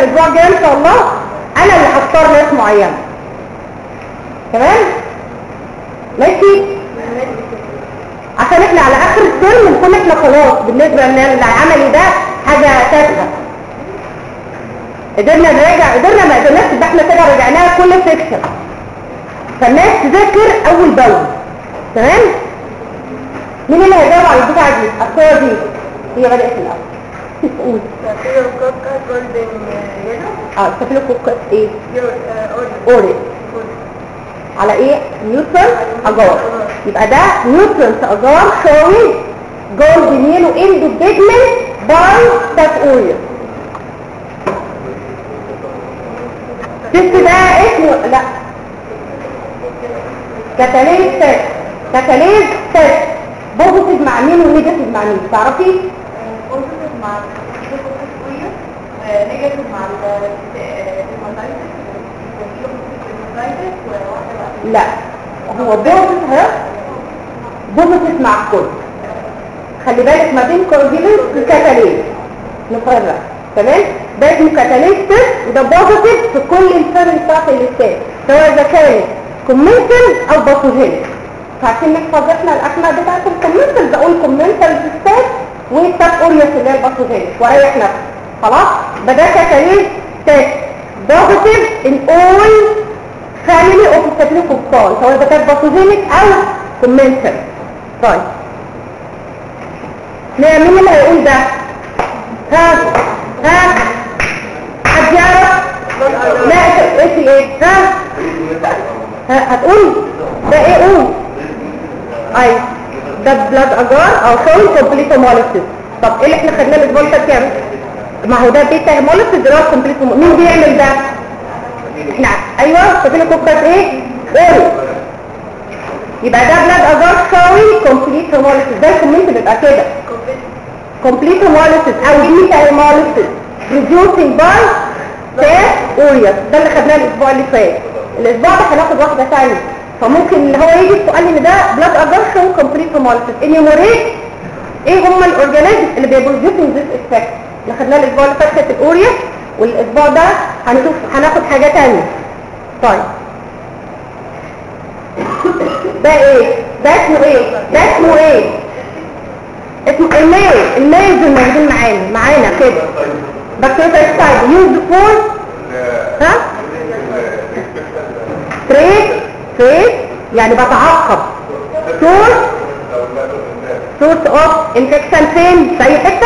الاسبوع الجاي ان شاء الله انا اللي هختار ناس معينه تمام ماشي عشان احنا على اخر الترم نكون احنا خلاص بالنسبه للعملي ده حاجه تافهه قدرنا نراجع قدرنا ما قدرناش يبقى احنا كده رجعناها كل سيكشن فالناس تذاكر اول باول تمام مين اللي هيجاوب على البتاعه دي الصوره دي هي بدات الاول قول Staphylococcus golden yellow. اه ستافيلوكوكس ايه Your uh, order. اوريد على ايه نيوترون اجار يبقى ده نيوترون اجار showing golden yellow in the pigment by that oil تست ده اسمه لا كاتاليز تيست كاتاليز تيست بوزيتيف مع مين ونيجاتيف مع مين تعرفي Positive مع الستافيلوكوكس oil. Negative مع الهيماتايتس. الهيماتايتس وواحدة بقى. لا هو بوزيتيف ها بوزيتيف مع الكل خلي بالك ما بين كورجيليس وكاتاليز نفرق تمام ده اسمه كاتاليز وده بوزيتيف في كل الفرق بتاعت الاستاذ سواء اذا كانت كومنتال او باثوجينيك فعشان نحفظ احنا الاسماء بتاعت الكومنتال بقول كومنتال استاذ والتاب اوريوس اللي هي الباثوجينيك وريح نفسك خلاص ده ده كاتاليز تيست بوزيتيف ان اول فاميلي اوف ستافيلوكوكال سواء اذا كانت باثوجينيك او كومنتال طيب مين مين اللي هيقول ده ها ها حد يعرف لا ايه ايه ها ها هتقول ده ايه قول اي ده بلاد اجار او سول كومبليت هيموليسيس طب ايه اللي احنا خدناه الاسبوع اللي فات كام ما هو ده بيتا هيموليسيس ده كومبليت مين بيعمل ده احنا ايوه ستافيلوكوكس ايه قول يبقى ده بلاد اجار سوي كومبليت هيموليسيس ده الكومنت بيبقى كده complete hemolysis او beta hemolysis reducing by fat urea ده اللي خدناه الاسبوع اللي فات الاسبوع ده هناخد واحده ثانيه فممكن اللي هو يجي السؤال ان ده blood aversion complete hemolysis enumerate ايه هم الاورجانيزم اللي بيبروديوسنج ذس افكت اللي خدناه الاسبوع اللي فات كانت الاوريا والاسبوع ده هنشوف هناخد حاجه ثانيه طيب ده ايه ده اسمه ايه ده اسمه ايه اسمه الميل الميل الموجودين معانا معانا كده بكتيريا يوز فور ها تريس تريس يعني بتعقب سورس سورس اوف انفكشن فين في اي حته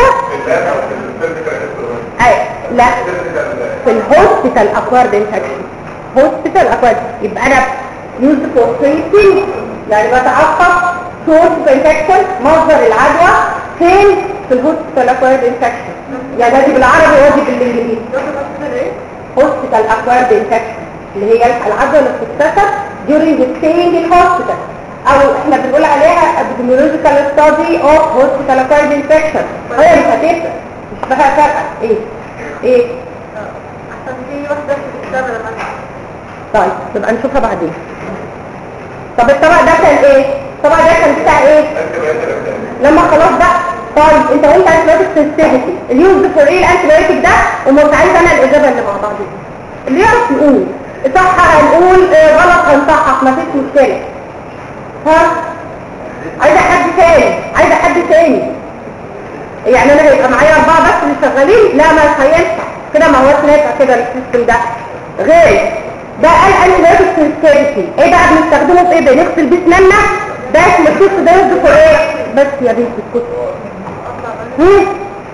اي لا في الهوسبيتال اكوارد انفكشن هوسبيتال اكوارد يبقى انا يوز فور تريسنج يعني بتعقب سورس اوف انفكشن مصدر العدوى فين في الهوسبيتال اكوارد انفكشن يعني ادي بالعربي وادي بالانجليزي هوسبيتال اكوارد انفكشن اللي هي العدوى اللي بتكتسب during staying in hospital او احنا بنقول عليها epidemiological study of hospital acquired infection هي مش هتفرق مش بقى فرق ايه ايه عشان في واحدة بتشتغل مثلا. طيب نبقى نشوفها بعدين طب الطبق ده كان ايه الطبق ده كان بتاع ايه لما خلاص بقى طيب انت قلت انتبيوتيك سنسيتيفيتي اليوز فور ايه الانتبيوتيك ده ومش عايز انا الاجابه اللي مع بعض دي اللي يعرف يقول صح هنقول اه غلط هنصحح مفيش مشكله ها عايزه حد تاني عايزه حد تاني يعني انا هيبقى معايا اربعه بس اللي شغالين لا ما هينفع كده ما هوش نافع كده السيستم ده غير ده قال انتبيوتيك سنسيتيفيتي ايه بقى بنستخدمه في ايه بنغسل بيه اسناننا ده اسمه الكيس ده يصدق فور ايه بس يا بنت الكتب هم؟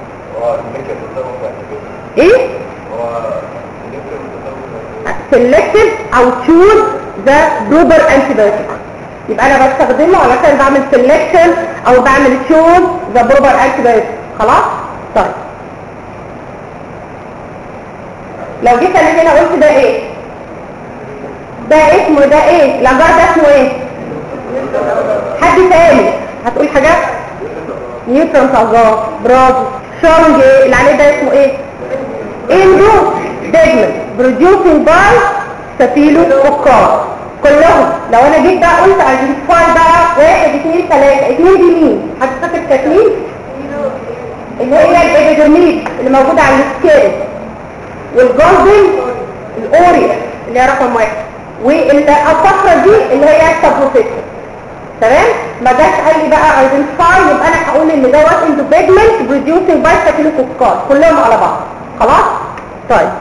ايه selective او choose the proper antibiotic يبقى انا بستخدمه علشان بعمل selection او بعمل choose the proper antibiotic خلاص طيب لو جيت انا هنا قلت ده ايه ده اسمه ده ايه الاجار ده اسمه ايه حد تاني هتقول حاجات نيوترون اجار برافو شونج ايه اللي عليه ده اسمه ايه اندو ديجمنت بروديوسنج باي ستافيلو كوكار كلهم لو انا جيت بقى قلت ايدنتيفاي بقى واحد اثنين ثلاثة اثنين دي مين هتفتكر التكميل اللي هي الابيدرميد اللي موجودة على السكيل والجولدن الاوريا اللي هي رقم واحد والصفرة دي اللي هي السبروسيكتور تمام ما جاش قال لي بقى ايدنتيفاي يبقى انا هقول ان دوت اندو بيجمنت بروديوسنج باي ستافيلوكوكال كلهم على بعض خلاص طيب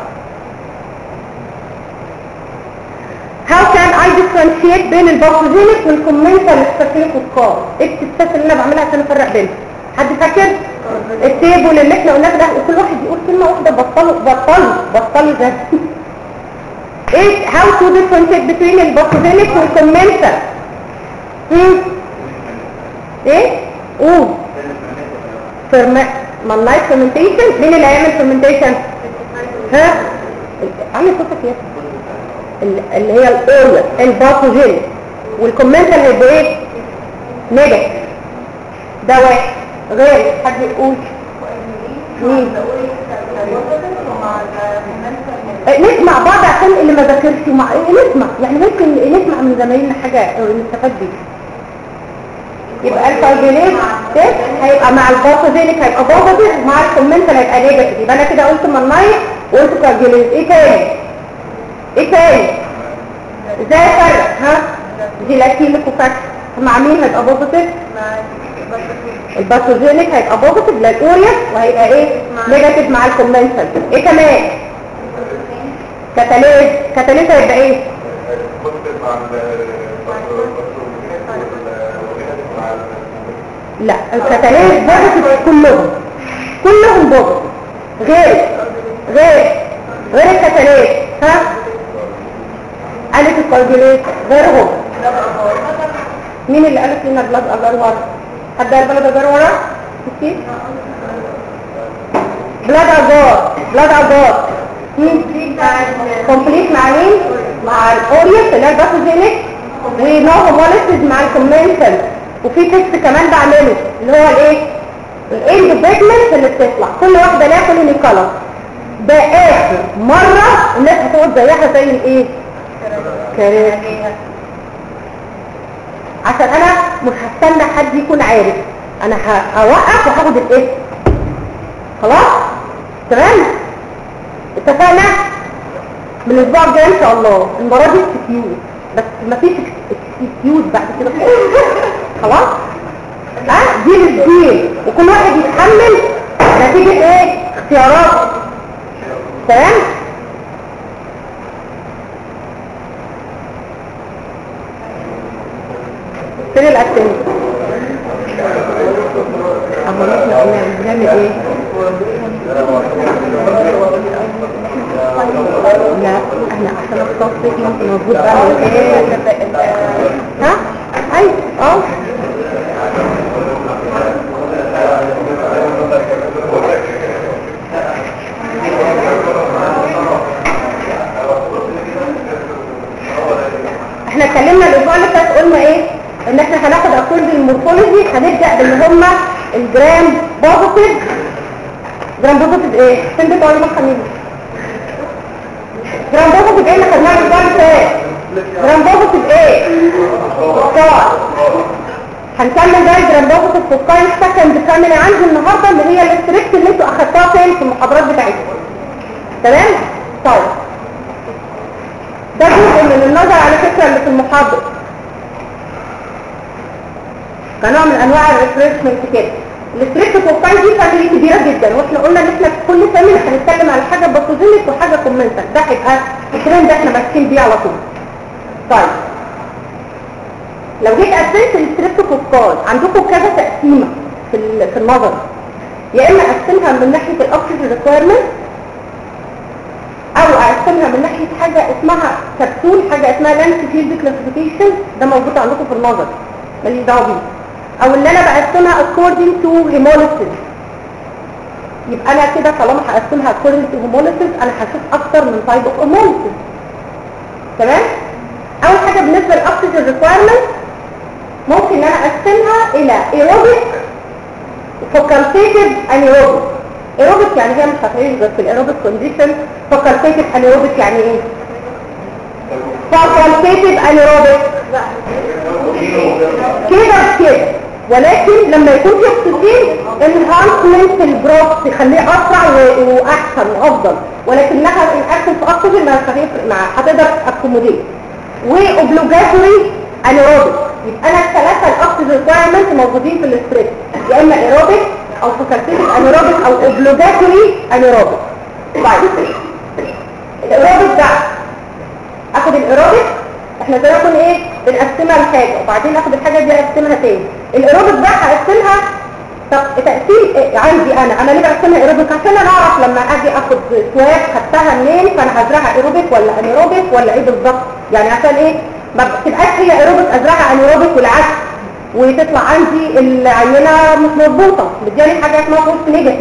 How can I differentiate بين الباثوجينيك والكومنتال ستافيلوكوكال ايه التست اللي انا بعملها عشان افرق بينهم حد فاكر التيبل اللي احنا قلناه ده وكل واحد يقول كلمه واحده بطلوا بطلوا بطلوا ده ايه how to differentiate between الباثوجينيك والكومنتال هم ايه قول فرما مالنايت فيرمنتيشن مين اللي هيعمل فيرمنتيشن ها عامل صوتك يا ال- اللي هي الاول الباثوجين والكومنتال هيبقى ايه نيجاتيف ده واحد غير حد يقول مين آه، نسمع بعض عشان اللي ما ذاكرش ومع... آه، نسمع يعني ممكن نسمع من زمايلنا حاجه آه، نستفاد بيها يبقى الفايبريت تيست هيبقى مع الباثوجينيك هيبقى بوزيتيف ومع الكومنتال هيبقى نيجاتيف يبقى انا كده قلت مالنايت وقلت كارديوليت ايه تاني ايه تاني ازاي افرق ها جيلاتين ليكوفاكس مع مين هيبقى بوزيتيف الباثوجينيك هيبقى بوزيتيف للاوريا وهيبقى ايه نيجاتيف مع الكومنتال ايه كمان كاتاليز كاتاليز هيبقى ايه لا الكاتاليز بوزيتيف كلهم كلهم بوزيتيف غير غير غير الكاتاليز ها قالت الكارديوليت غيرهم مين اللي قالت لنا بلاد اجار ورا حد قال بلاد اجار ورا كتير بلاد اجار بلاد اجار كومبليت مع مين مع الاوريس اللي هي الباثوجينيك ونو هوموليسيس مع الكومنتال وفي تيست كمان بعمله اللي هو الايه الاند بيجمنت اللي بتطلع كل واحده ليها كل كلر ده اخر مره الناس هتقعد زيها زي الايه كراسي عشان انا مش هستنى حد يكون عارف انا ه- هوقف وهاخد الاسم خلاص تمام اتفقنا من الاسبوع الجاي ان شاء الله المره دي اكسكيوز بس مفيش اكسكيوز بعد كده خلاص ها دي للدين وكل واحد يتحمل نتيجه ايه اختيارات تمام فين الاكتنج اما احنا قلنا بنعمل ايه لا احنا عشان التصفيق ممكن موجود بعمل ايه ها اي اه احنا اتكلمنا الاسبوع اللي فات قلنا ايه ان احنا هناخد اكورد المورفولوجي هنبدا باللي هم الجرام بوزيتيف جرام بوزيتيف ايه فين بتوع يوم الخميس جرام بوزيتيف ايه اللي خدناه الاسبوع اللي فات جرام بوزيتيف ايه فوكاي هنكمل بقى الجرام بوزيتيف فوكاي السكند فاميلي عندي النهارده اللي هي الاستريكت اللي انتوا اخدتوها فين في المحاضرات بتاعتكم تمام طيب ده جزء من النظر على فكرة اللي في المحاضرة كنوع من انواع الريفرشمنت كده الاستريكت فوكاي دي فاميلي كبيرة جدا واحنا قلنا ان احنا في كل فاميلي هنتكلم على حاجة باثوجينيك وحاجة كومنتال ده هيبقى الترند ده احنا ماسكين بيه على طول طيب لو جيت قسمت الاستريكت فوكاي عندكم كذا تقسيمة في ال- في النظر يا اما اقسمها من ناحية الاكسجين ريكويرمنت او اقسمها من ناحية حاجة اسمها كبسول حاجة اسمها لانس فيلد كلاسيفيكيشن ده موجود عندكم في النظر ماليش دعوه بيه او اللي انا بقسمها according to hemolysis يبقى انا كده طالما هقسمها according to hemolysis انا هشوف اكتر من type of hemolysis تمام اول حاجة بالنسبة للاكسجين ريكويرمنت ممكن ان انا اقسمها الى aerobic facultative anaerobic aerobic يعني هي مش هتعيش غير في الايروبيك كونديشن facultative anaerobic يعني ايه facultative anaerobic كده كده ولكن لما يكون في اكسجين انهانسمنت البروس يخليه اسرع و- واحسن وافضل ولكنها الاكشن في اكسجين ما هتفرق معاها هتقدر اكوموديت واوبلوجاتوري انيروبيك يبقى انا الثلاثه الاكسجين ريكوايرمنت موجودين في الستريس يا اما ايروبيك او فاكولتيف انيروبيك او اوبلوجاتوري انيروبيك طيب الايروبيك ده اخد الايروبيك احنا زي ما كنا ايه بنقسمها لحاجه وبعدين اخد الحاجه دي اقسمها تاني الايروبيك ده هقسمها طب تقسيم إيه عندي انا انا ليه بقسمها ايروبيك عشان انا اعرف لما اجي اخد سواب خدتها منين فانا هزرعها ايروبيك ولا انيروبيك ولا ايه بالظبط يعني عشان ايه ما تبقاش هي ايروبيك ازرعها انيروبيك والعكس وتطلع عندي العينه مش مظبوطه مدياني حاجه اسمها فورس نيجاتيف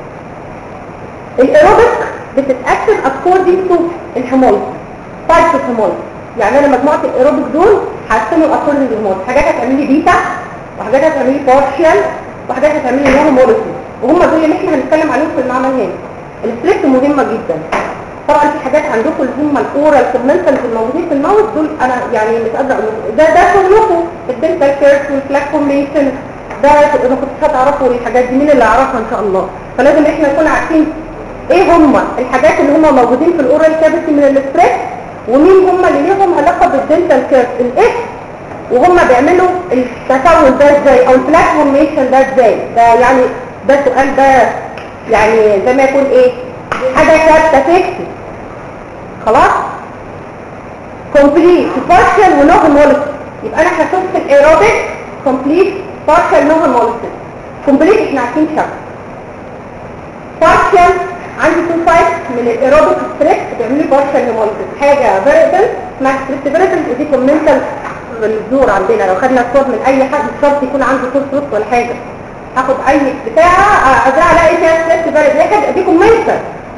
الايروبيك بتتقسم according to الهيمولوجي تايبس الهيمولوجي يعني انا مجموعه الايروبيك دول هقسمهم according to الهيمولوجي حاجات هتعمل لي بيتا وحاجات هتعمل لي بارشال وحاجات هتعمل لي نورماليتي وهم دول اللي احنا هنتكلم عليهم في المعمل هنا الستريس مهمه جدا طبعا في حاجات عندكم اللي هم الاورال كومنتال الموجودين في الماوس دول انا يعني مش قادره اقول لكم. ده ده شغلكم الدنتال كيرس والفلاك فورميشن ده ما كنتش هتعرفوا الحاجات دي مين اللي يعرفها ان شاء الله فلازم احنا نكون عارفين ايه هم الحاجات اللي هم موجودين في الاورال كافيتي من الاستريس ومين هم اللي ليهم علاقه بالدنتال كيرس الاس وهم بيعملوا التكون ده ازاي او الفلاك فورميشن ده ازاي ده يعني ده سؤال ده يعني زي ما يكون ايه حاجه ثابته فيكس خلاص كومبليت بارشال ونو هيموليسيس يبقى انا هشوف في الايروبيك كومبليت بارشال نو هيموليسيس كومبليت احنا عارفين شكل بارشال عندي تو سايت من الايروبيك ستريس بيعملوا لي بارشال هيموليسيس حاجه فيريبل اسمها ستريس فيريبل ودي كومنتال الزور عندنا لو خدنا صور من اي حد مش شرط يكون عنده صوت صوت ولا حاجه هاخد اي بتاعه ازرع الاقي فيها ستريس فيريبل هي كده دي كومنتال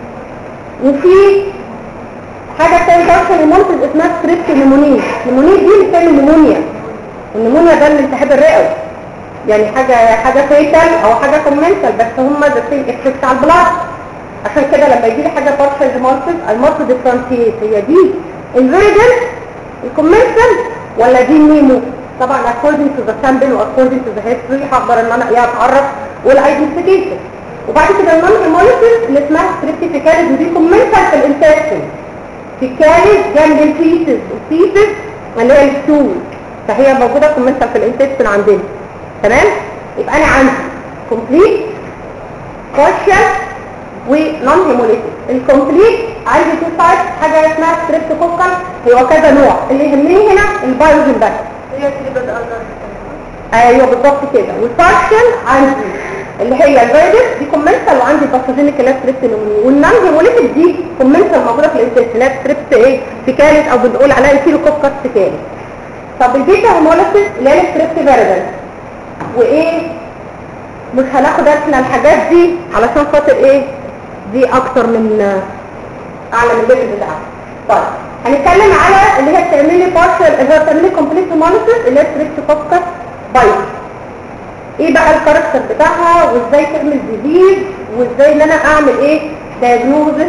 وفي حاجة تانية بارشل هيموليسيس اسمها ستريبت نمونيا نمونيا دي اللي بتعمل نمونيا والنمونيا ده الالتهاب الرئوي يعني حاجة حاجة فيتال او حاجة كومنتال بس هم ذا سيم افكت على البلاد عشان كده لما يجي لي حاجة بارشل هيموليسيس المالتي ديفرنشيت هي دي الفيريجن الكومنتال ولا دي النيمو طبعا according to the sample و according to the history هقدر ان انا ايه اتعرف والايدنتيفيكيشن وبعد كده النون هيموليسيس اللي اسمها ستريبتيفيكاليز ودي كومنتال في الانفكشن فيكاليز جنب الفيسز الفيسز اللي هي الستول فهي موجودة كومنتال في الانتستين عندنا تمام يبقى انا عندي كومبليت بارشال ونون هيموليتيك الكومبليت عندي تو سايت حاجه اسمها ستريبتوكوكال هو كذا نوع اللي يهمني هنا البايوجين بس هي تريبل اندر ايوه بالظبط كده والبارشال عندي اللي هي الفيروس دي كومنتال وعندي الباثوجينيك اللي هي ستريبتونوموني والنون هيموليتيك دي كومنتال موجوده في الانتستين اللي هي ستريبت ايه سيكاليس او بنقول عليها الكيلوكوكس سيكاليس طب البيتا هيموليسيس اللي هي الستريبت فيريدل وايه مش هناخد احنا الحاجات دي علشان خاطر ايه دي اكتر من اعلى من الليفل بتاعها طيب هنتكلم على اللي هي بتعمل لي بارشل اللي هي بتعمل لي كومبليت هيموليسيس اللي هي ستريبتوكوكس بايت ايه بقى الكاركتر بتاعها وازاي تعمل ديزيز وازاي ان انا اعمل ايه دايجنوزس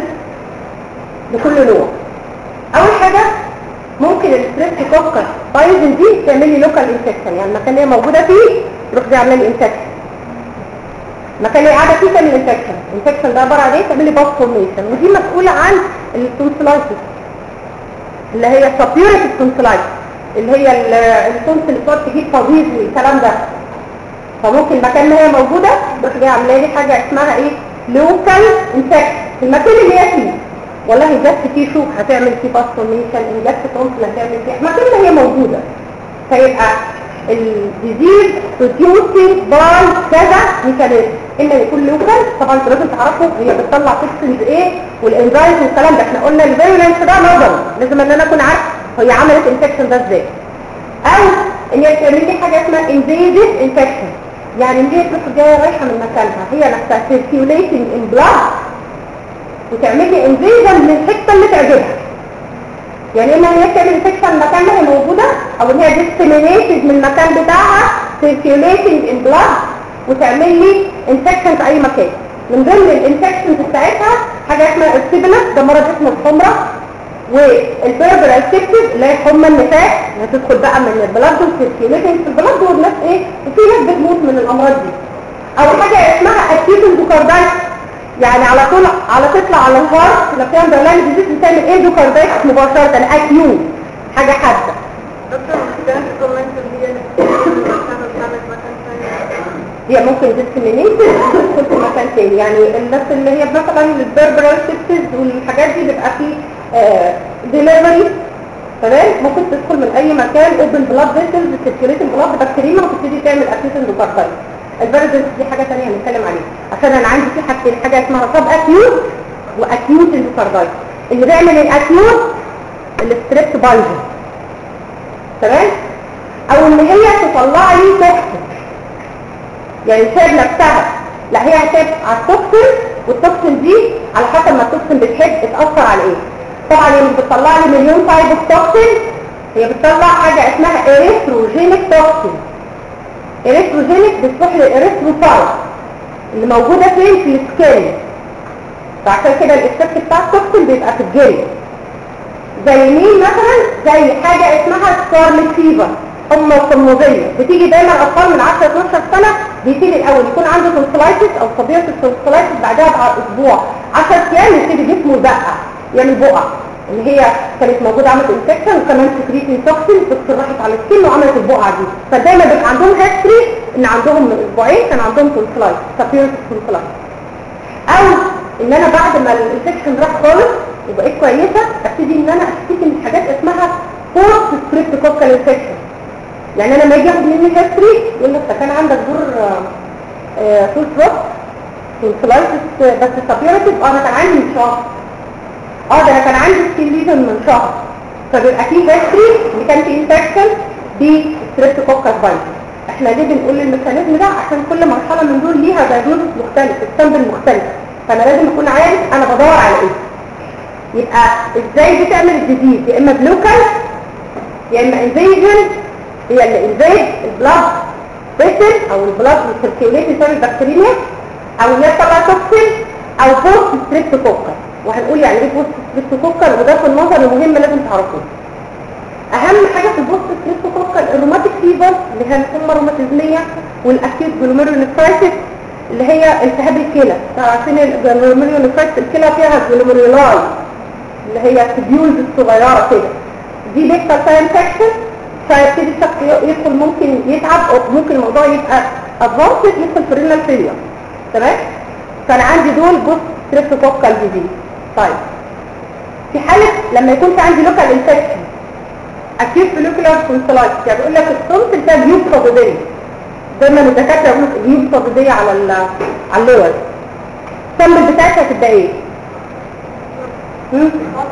لكل نوع اول حاجه ممكن الستريبتوكوكس بايزن دي تعمل لي لوكال انفكشن يعني المكان اللي هي موجوده فيه تروح دي عامله لي انفكشن المكان اللي قاعده فيه تعمل انفكشن الانفكشن ده عباره عن ايه تعمل لي باس فورميشن ودي مسؤوله عن التونسلايتس اللي هي سابيوريت التونسلايتس اللي هي التونس اللي بتقعد تجيب تضييف والكلام ده فممكن المكان ما هي موجودة تروح جايه عامله لي حاجة اسمها ايه لوكال انفكشن المكان اللي هي فيه والله جت فيه شوك هتعمل فيه باستورميشن ان جت تونسل هتعمل فيه المكان اللي هي موجودة فيبقى الديزيز producing باي كذا ميكانيزم اما يكون لوكال طبعا انتوا لازم تعرفوا هي بتطلع توكسينز ايه والانزايمز والكلام ده احنا قلنا الفيرولنس ده نظري لازم ان انا اكون عارف هي عملت انفكشن ده ازاي او ان هي تعمل لي حاجه اسمها انفيزيف انفكشن يعني ان هي تروح جايه رايحه من مكانها هي نفسها circulating in blood وتعمل لي انفيجن للحته اللي تعجبها يعني اما هي تعمل انفكشن مكان ما هي موجوده او ان هي disseminated من المكان بتاعها circulating in blood وتعمل لي انفكشن في اي مكان من ضمن الانفكشنز بتاعتها حاجه اسمها ارتبلس ده مرض اسمه الحمره والبيربرال سيبتس اللي هي حمى النفاس هتدخل بقى من البلد والسيركيوليشن في البلد والناس ايه وفي ناس بتموت من الامراض دي اول حاجه اسمها اكيوت اندوكاردايتس يعني على طول على تطلع على الهارت لو في اندرلاين ديزيز بتعمل اندوكاردايتس مباشره اكيوت حاجه حاده دكتور كانت كومنت اللي هي اللي كانت مكان ثاني هي ممكن ديسكريمينيت تدخل في مكان تاني يعني الناس اللي هي مثلا البربرال سيبتس والحاجات دي بيبقى فيه ديليفري تمام ممكن تدخل من اي مكان اوبن بلاد فيسلز سيركيوليتنج بلاد بكتيريا وتبتدي تعمل اكيوت اندوكاردايتس الفيرجنس دي حاجه ثانيه هنتكلم عليها عشان انا عندي في حاجتين حاجه اسمها سب اكيوت واكيوت اندوكاردايتس اللي بيعمل الاكيوت الستريبت بالجن تمام او ان هي تطلع لي توكسين يعني ساب نفسها لا هي هتاب على التوكسين والتوكسين دي على حسب ما التوكسين بتحب اتاثر على ايه طبعا هي مش بتطلع لي مليون تايب اوف توكسين هي بتطلع حاجه اسمها اريثروجينيك توكسين اريثروجينيك بتروح للاريثروسايت اللي موجوده فين في السكين فعشان كده الاكسبت بتاع التوكسين بيبقى في الجلد زي مين مثلا زي حاجة اسمها سكارلت فيفر حمى قموزية بتيجي دايما اطفال من 10 12 سنة بيبتدي الاول يكون عنده تونسلايتس او طبيعة التونسلايتس بعدها بعد اسبوع 10 ايام يبتدي جسمه يبقع يعمل بقع اللي هي كانت موجودة عملت انفكشن وكمان سكريتين توكسين بس راحت على السكين وعملت البقعة دي فدايما بيبقى عندهم هيستري ان عندهم من اسبوعين كان عندهم تونسلايتس تابيرس تونسلايتس او ان انا بعد ما الانفكشن راح خالص وبقيت كويسه ابتدي ان انا اشتكي من حاجات اسمها بوست ستريبتوكوكال انفكشن يعني انا لما يجي ياخد مني هيستري يقول لك ده كان عندك دور فول ثروت تونسلايتس بس سابيرتيف اه انا كان عندي من شهر اه ده انا كان عندي سكين ليجن من شهر فبيبقى في هيستري اللي كان في انفكشن بستريبتوكوكال فايروس احنا ليه بنقول الميكانيزم ده عشان كل مرحله من دول ليها دايجنوستس مختلف السامبل مختلف فانا لازم اكون عارف انا بدور على ايه يبقى ازاي بتعمل الديزيز يا اما بلوكال يا اما انفيجن هي اللي انفيد البلاد فيسل او البلاد سيركيوليت بسبب البكتيريا او اللي هي طلع توكسين او بوست ستريبتوكوكال وهنقول يعني ايه بوست ستريبتوكوكال وده في النظر المهم لازم تعرفوه اهم حاجه في البوست ستريبتوكوكال الروماتيك فيفر اللي هي الحمى الروماتيزميه والاكيوت جلوميرولونفرايتس اللي هي التهاب الكلى عارفين الجلوميرولونفرايتس الكلى فيها جلوميرولاي اللي هي التبيولز الصغيره كده دي بيحصل فيها انفكشن فيبتدي الشخص يدخل ممكن يتعب او ممكن الموضوع يبقى ادفانسد يدخل في رينال فيلير تمام فانا عندي دول بوست ستريبتوكوكال ديزيز طيب في حاله لما يكون في عندي لوكال انفكشن اكيد فوليكولار تونسلايتس يعني بيقول لك التونسل ده جيوب صديديه دايما الدكاتره يقولوا جيوب صديديه على ال على اللور السمبل بتاعتها هتبقى ايه؟ هم؟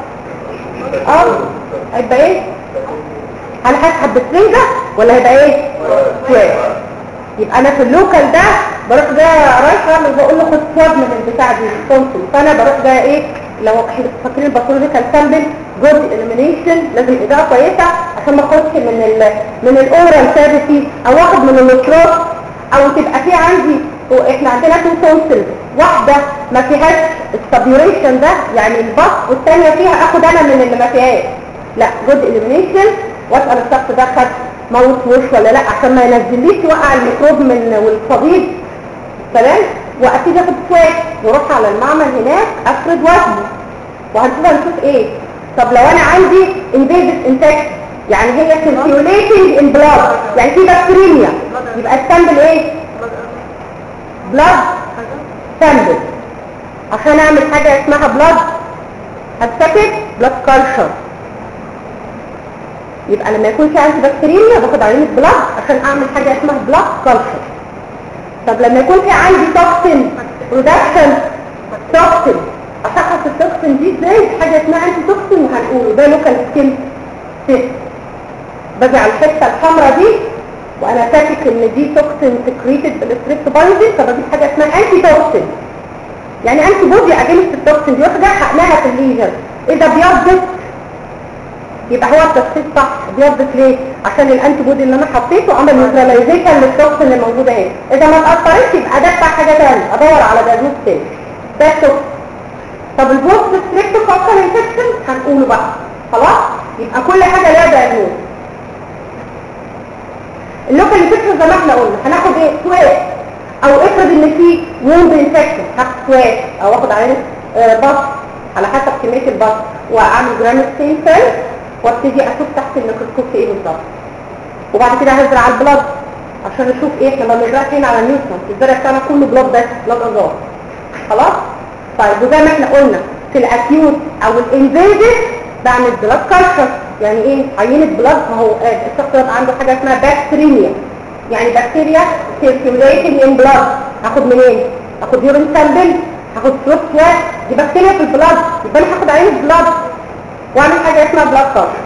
اه هيبقى ايه؟ هل هسحب بسرنجة ولا هيبقى ايه؟ سواب يبقى انا في اللوكال ده بروح ده رايح اعمل بقول له خد سواب من البتاع دي التونسل فانا بروح ده ايه لو احنا فاكرين الباثولوجيكال سامبل جزء اليمينيشن لازم اضاءه كويسه عشان ما اخدش من ال من الاورال كافيتي او اخد من النشرات او تبقى في عندي واحنا عندنا تو تونسل واحده ما فيهاش السبيوريشن ده يعني البص والثانيه فيها اخد انا من اللي ما فيهاش لا جزء اليمينيشن واسال الشخص ده خد موت وش ولا لا عشان ما ينزليش يوقع الميكروب من والصديد تمام وابتدي اخد سواد واروح على المعمل هناك افرد وزنه وهنشوف هنشوف ايه طب لو انا عندي invasive infection يعني هي circulating in blood يعني في بكتيريا يبقى السامبل ايه blood sample عشان اعمل حاجة اسمها blood هتسكت blood culture يبقى لما يكون في عندي بكتيريا باخد عينة بلاد عشان اعمل حاجة اسمها blood culture طب لما يكون في عندي توكسين برودكشن توكسين اشخص التوكسين دي ازاي حاجه اسمها انتي توكسين وهنقوله ده لوكال سكين تيست باجي على الحته الحمراء دي وانا شاكك ان دي توكسين سكريتد بالستريبت بايوزين فبجيب حاجه اسمها انتي توكسين يعني انتي بودي اجينست التوكسين دي واخده حقنها في الليجر اذا بيضت يبقى هو التشخيص صح بيضت ليه عشان الانتي بودي اللي انا حطيته عمل نيوتراليزيشن للتوكسين اللي موجوده اهي اذا ما اتاثرتش يبقى ده بتاع حاجه ثانيه ادور على دايجنوز تاني ده التوكسين طب البوست ستريكتوكوكال انفكشن هنقوله بقى خلاص يبقى كل حاجه ليها دايجنوز اللوكال انفكشن زي ما احنا قلنا هناخد ايه سواب او افرض ان في ووند انفكشن هاخد سواب او اخد عليه آه، بط على حسب كميه البط واعمل جرام ستين سيل وابتدي اشوف تحت الميكروسكوب في ايه بالظبط وبعد كده هزرع البلد عشان نشوف ايه احنا ما بنزرعش هنا على نيوتن الزرع بتاعنا كله بلاد بس بلاد ازار خلاص طيب وزي ما احنا قلنا في الاكيوت او الانفيزيف بعمل بلاد كالتشر يعني ايه عينه بلاد ما هو آه، الشخص يبقى عنده حاجه اسمها بكتيريا يعني بكتيريا سيركيوليتنج ان بلاد هاخد منين هاخد يورين سامبل هاخد فلوس سوات دي بكتيريا في البلاد يبقى انا هاخد عينه بلاد واعمل حاجه اسمها بلاد كالتشر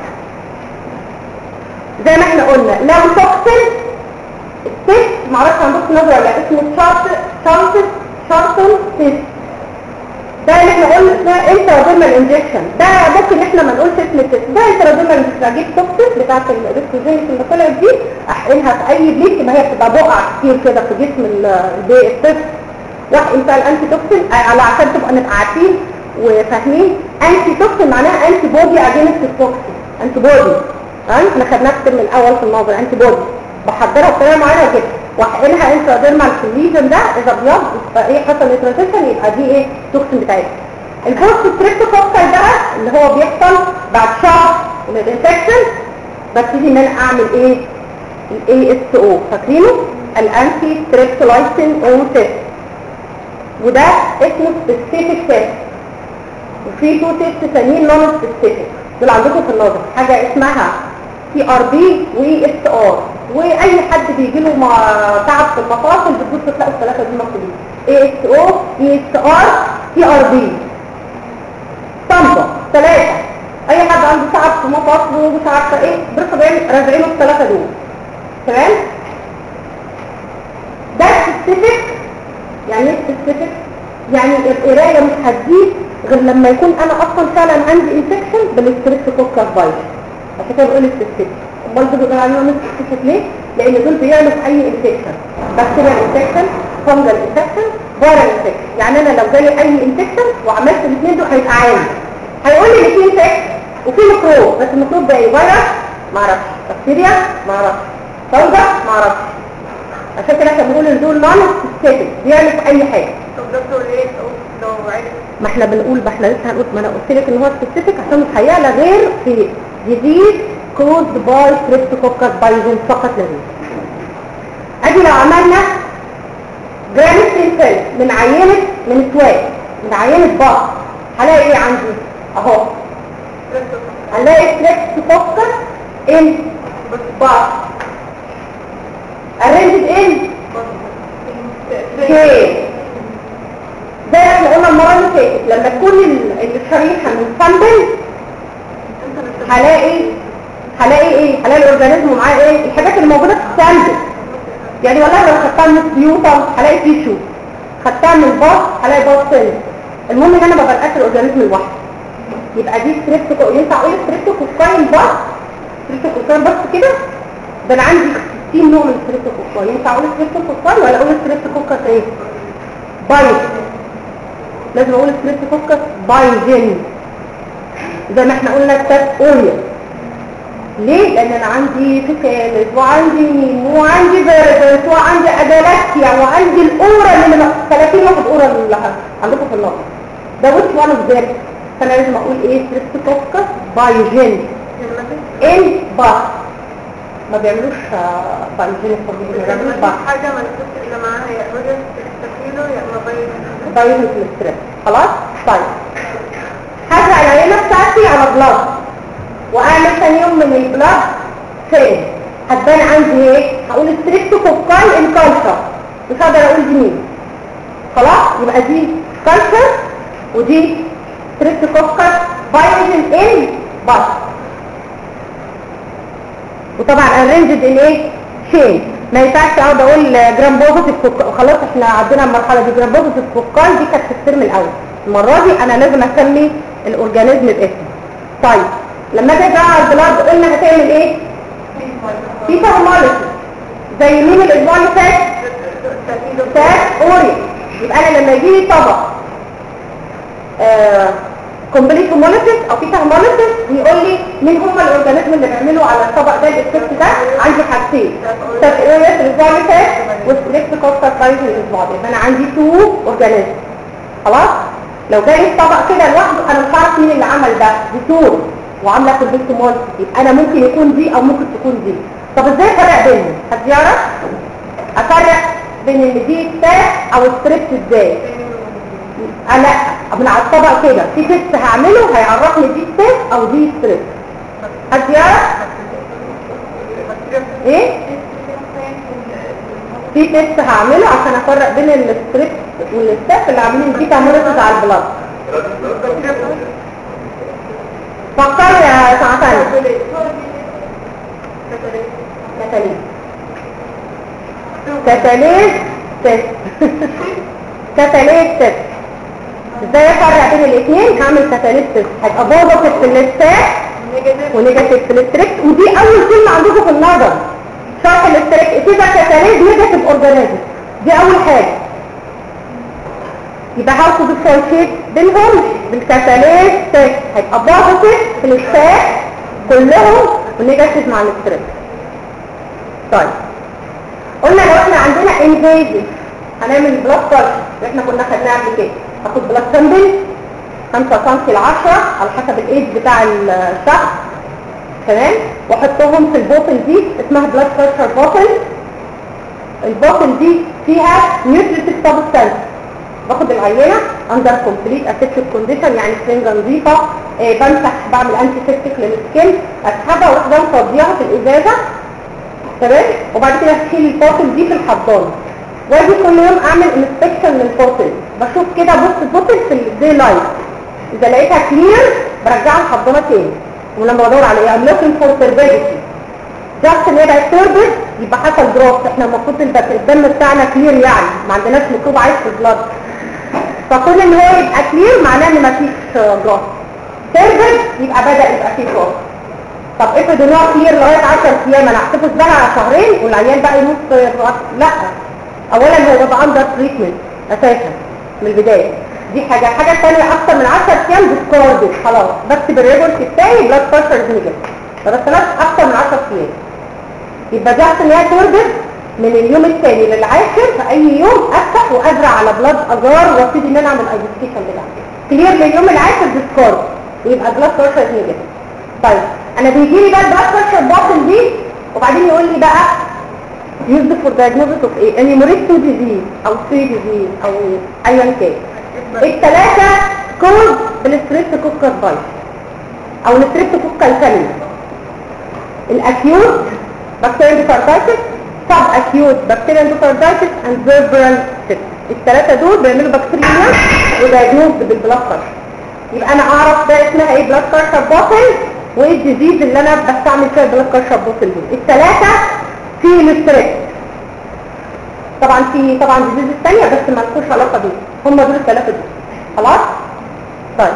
زي ما احنا قلنا لو توكسين التست معرفش عندكم نظرة ولا لا، اسمه شارت شارت شارتون تيست ده اللي احنا قلنا اسمها انتراديرمال انجكشن ده ممكن احنا ما نقولش اسم التست ده انتراديرمال انجكشن اجيب توكسين بتاعت الريسكوجينيس اللي طلعت دي احقنها في اي بليك ما هي بتبقى بقع كتير كده في جسم ال- البي الطفل واحقن فيها الانتي توكسين على عشان تبقى نبقى عارفين وفاهمين انتي توكسين معناها انتي بودي اجينست التوكسين انتي بودي تمام احنا خدناها في الترم الاول في النظر انتي بودي بحضرها بطريقه معينه كده واحقنها انتراديرمال في الليجن ده اذا ابيض يبقى ايه حصل ترانزيشن يبقى دي ايه توكسين بتاعتها البوست ستريبتوكوكال بقى اللي هو بيحصل بعد شهر من الانفكشن ببتدي ان انا اعمل ايه الاي اس او فاكرينه الانتي ستريبتولايسين او تيست وده اسمه سبيسيفيك تيست وفي تو تيست ثانيين نون سبيسيفيك دول عندكم في النظر حاجه اسمها سي ار بي واي اس ار واي حد بيجي له تعب في المفاصل بتبص تلاقوا الثلاثه دي مكتوبين اي اس او اي اس ار سي ار بي طنطا ثلاثه اي حد عنده تعب في مفاصله ومش عارفه ايه بيرفع بيعمل رازعينه الثلاثه دول تمام ده سبيسيفيك يعني ايه سبيسيفيك يعني القرايه مش هتزيد غير لما يكون انا اصلا فعلا عندي انفكشن بالستريبتوكوكال فايروس عشان كده بقول سبيسيفيك امال دول بيقولوا عليهم سبيسيفيك ليه لان دول بيعملوا في اي انفكشن بكتيريال انفكشن فانجل انفكشن فايرال انفكشن يعني انا لو جالي اي انفكشن وعملت الاثنين دول هيبقى عادي هيقول لي ان في انفكشن وفي ميكروب بس الميكروب ده ايه فيروس ما اعرفش بكتيريا ما اعرفش فانجل ما اعرفش عشان كده احنا بنقول ان دول نون سبيسيفيك بيعملوا في اي حاجه طب دكتور ليه لو عرف ما احنا بنقول ما احنا لسه هنقول ما انا قلت لك ان هو سبيسيفيك عشان مش هيعلى غير في ديزيز كوزد باي ستريبتوكوكس بايزون فقط لا غير ادي لو عملنا جرانيت سيل من عينه من سواد من عينه بط هلاقي ايه عندي اهو هنلاقي ستريبتوكوكس ان بط arranged in كيف زي ما احنا قلنا المره اللي فاتت لما تكون ال- الشريحه من سامبل هلاقي هلاقي ايه هلاقي الاورجانيزم معاه ايه الحاجات اللي موجوده في السامبل يعني والله لو خدتها من السبيوتم هلاقي تيشو خدتها من الباص هلاقي باص سيل المهم ان انا ما بلقاش الاورجانيزم لوحده يبقى دي ستريبتوكو ينفع اقول ستريبتوكوكاين باص ستريبتوكوكاين بس كده ده انا عندي 60 نوع من الستريبتوكوكاين ينفع اقول ستريبتوكوكاين ولا اقول ستريبتوكوكاس ايه بايت لازم اقول ستريبتوكوكاس بايجين زي ما احنا قلنا ستات اوريا ليه؟ لان انا عندي فيكالس وعندي ميم وعندي فيرجنس وعندي ادالكتيا وعندي الاورا اللي من 30 واحد اورا اللي عندكم في النظر ده وش وان اوف ذيم فانا لازم اقول ايه ستريبتوكوكاس بايجين ان باس ما بيعملوش بايجين ما بيعملوش باس حاجة ما نكتبش إلا معاها يا إما تستفيله يا إما بين بايجين في الاستريس خلاص طيب هرجع العينه بتاعتي على بلاد واعمل ثاني يوم من البلاد فين هتبان عندي ايه هقول ستريبتوكوكاي ان كالتشر مش هقدر اقول دي مين خلاص يبقى دي كالتشر ودي ستريبتوكوكاي بايجين ان باس وطبعا arranged in ايه شين ما ينفعش اقعد اقول جرام بوزيتيف خلاص احنا عدينا المرحله دي جرام بوزيتيف كوكاي دي كانت في الترم الاول المره دي انا لازم اسمي الاورجانيزم باسمه طيب لما اجي على البلاد قلنا هتعمل ايه في فارماليتي زي مين الاسبوع اللي فات فات اوري يبقى انا لما يجي لي طبق آه كومبليت هوموليسيس او فيتا هوموليسيس ويقول لي مين هم الاورجانيزم اللي بيعملوا على الطبق ده الاكسبت ده عندي حاجتين سيرفيريس الاسبوع اللي فات وستريكت كوستر بايز الاسبوع ده يبقى انا عندي تو اورجانيزم خلاص لو جالي الطبق كده لوحده انا مش عارف مين اللي عمل ده دي تور وعامله كومبليت هوموليسيس يبقى انا ممكن يكون دي او ممكن تكون دي طب ازاي افرق بينهم حد يعرف افرق بين ان دي ستاك او ستريبت ازاي آه لا من على الطبق كده في تيست هعمله هيعرفني دي ستاك او دي ستريبت حد يعرف ايه في تيست هعمله عشان افرق بين الستريبت والستاك اللي عاملين دي تعملوا على البلاد فكر يا ساعة تانية كتاليز كتاليز تيست كتاليز تيست ازاي افرق بين الاثنين هعمل كتاليز تيست هيبقى بوزيتيف في الاستاك ونيجاتيف في الاستريكت ودي اول كلمه عندكم في النظر شرح الاستريكت كده كتاليز نيجاتيف اورجانيزم دي اول حاجه يبقى هاو تو ديفرنشيت بينهم بالكتاليز تيست هيبقى بوزيتيف في الاستاك كلهم ونيجاتيف مع الاستريكت طيب قلنا لو احنا عندنا انفيزيف هنعمل بلاد كلتشر اللي احنا كنا خدناه قبل كده هاخد بلاد سامبل 5 سم ل 10 على حسب الايج بتاع الشخص تمام واحطهم في البوتل دي اسمها بلاد كلتشر بوتل البوتل دي فيها نيوتريتيف سبستانس باخد العينه اندر كومبليت اسيبتيك كونديشن يعني سرنجه نظيفه آه بمسح بعمل انتي سيبتيك للسكين اسحبها واروح مفضيها في الازازه تمام وبعد كده اشيل البوتل دي في الحضانه واجي كل يوم اعمل انسبكشن للبوتل بشوف كده بص البوتل في الدي لايت اذا لقيتها كلير برجعها الحضانه تاني ولما بدور على ايه لوكينج فور تربيديتي جاست ان هي بقت تربت يبقى حصل دروب احنا المفروض الدم بتاعنا كلير يعني ما عندناش ميكروب عايش في البلاد فكل ان هو يبقى كلير معناه ان مفيش دروب تربت يبقى بدا يبقى فيه دروب طب افرض ان هو كلير لغايه 10 ايام انا هحتفظ بها شهرين والعيان بقى يموت لا اولا هو بقى اندر تريتمنت اساسا من البدايه دي حاجه الحاجه الثانيه اكتر من 10 ايام ديسكاردد خلاص بكتب الريبورت بتاعي بلاد بريشر نيجاتيف ما بستناش اكتر من 10 ايام يبقى ده ان هي توربت من اليوم الثاني للعاشر في اي يوم افتح وازرع على بلاد ازار وابتدي ان انا اعمل ايدنتيفيكيشن بتاعتي كلير لليوم العاشر ديسكارد ويبقى بلاد بريشر نيجاتيف طيب انا بيجي لي بقى البلاد بريشر بوتل دي وبعدين يقول لي بقى used for diagnosis of ايه enumerated disease او C disease او ايا كان الثلاثه كوز بالستريبتوكوكال فايروس او الستريبتوكوكال فاميلي الاكيوت بكتيريا اندوكاردايتس سب اكيوت بكتيريا اندوكاردايتس اند فيربرال الثلاثه دول بيعملوا بكتيريا ودايجنوز بالبلاد بريشر يبقى انا اعرف ده اسمها ايه بلاد بريشر بوتل وايه الديزيز اللي انا بستعمل فيها البلاد بريشر بوتل دي الثلاثه في الستريس طبعا في طبعا ديزيز الثانيه بس ما لكوش علاقه بيه هم دول الثلاثه دول خلاص طيب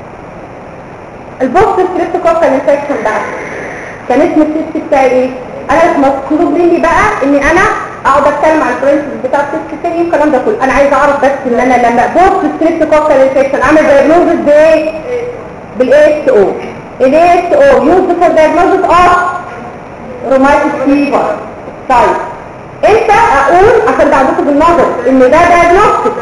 البوست ستريبتوكوكال انفكشن بقى كان اسم التست بتاعي ايه انا مطلوب مني بقى اني انا اقعد اتكلم عن البرنسبل بتاع التست الثاني والكلام ده كله انا عايز اعرف بس ان انا لما بوست ستريبتوكوكال انفكشن اعمل دايجنوزس بايه بالاي اس او الاي اس او يوزد فور دايجنوزس اوف روماتيك فيفر طيب امتى اقول عشان ده عندكم بالنظر ان ده دايجنوستيك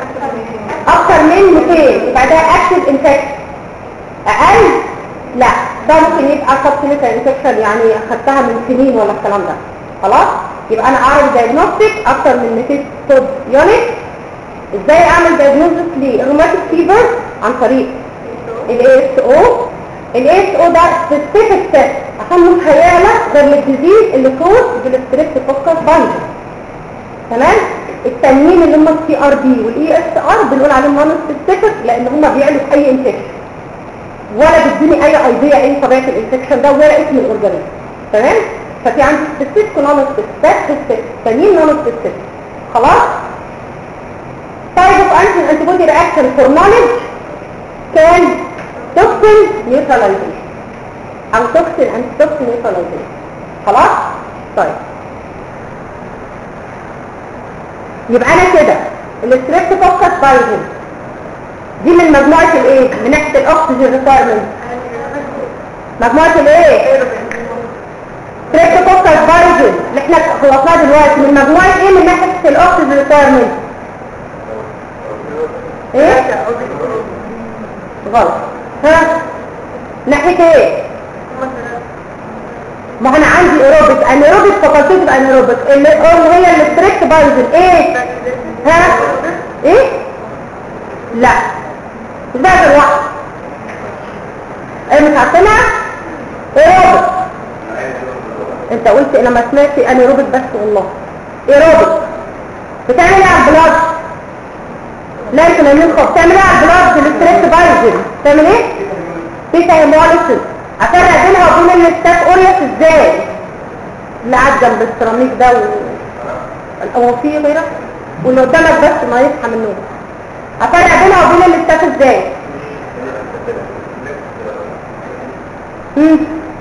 اكتر من 200 يبقى ده اكتف انفكشن اقل لا ده ممكن يبقى سبكلينيكال انفكشن يعني اخدتها من سنين ولا الكلام ده خلاص يبقى انا اعرف دايجنوستيك اكتر من 200 ستوب يونت ازاي اعمل دايجنوستيك للروماتيك فيفر عن طريق الاي اس او الاي اس او ده سبيسيفيك تيست عشان مش هيعلى غير للديزيز اللي كوز بالستريبتوكوكال فايروس تمام التانيين اللي هم السي ار بي والاي اس ار بنقول عليهم نون سبيسيفيك لان هم بيعلوا في اي انفكشن ولا بتديني اي ايديا ايه طبيعه الانفكشن ده ولا اسم الاورجانيزم تمام ففي عندي سبيسيفيك ونون سبيسيفيك تانيين نون سبيسيفيك خلاص type of anti antibody reaction for knowledge كان toxin neutralization او toxin and toxin neutralization خلاص طيب يبقى انا كده الستريبتوكوكس بايزن دي من مجموعة الايه من ناحية الاكسجين ريكويرمنت مجموعة الايه ستريبتوكوكال فايروس اللي احنا خلصناها دلوقتي من مجموعة ايه من ناحية الاكسجين ريكويرمنت ايه غلط ها ناحية ايه ما انا عندي ايروبيك انيروبيك فاكولتيف انيروبيك اللي اللي هي الستريكت بايزل ايه ها ايه لا مش بقى غير واحد ايه مش عارفينها ايروبيك انت قلت انا ما سمعت انيروبيك بس والله ايروبيك بتعمل ايه على البلاد لا انت نايمين خالص بتعمل ايه على البلاد الستريكت بايزل بتعمل ايه بيتا هيموليسيس افرق بينها وبين الستاف اوريوس ازاي اللي قاعد جنب السيراميك ده و... هو في غيرك واللي قدامك بس ما يصحى من النوم افرق بينها وبين الستاف ازاي امم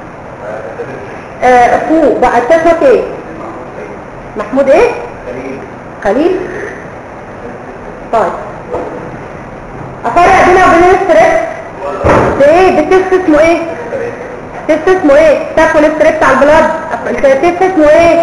آه فوق بقى اتفق ايه محمود ايه خليل طيب افرق بينها وبين الستريس ده ايه ده تيست اسمه ايه تيست اسمه ايه تاكل الستريس على البلاد تيست اسمه ايه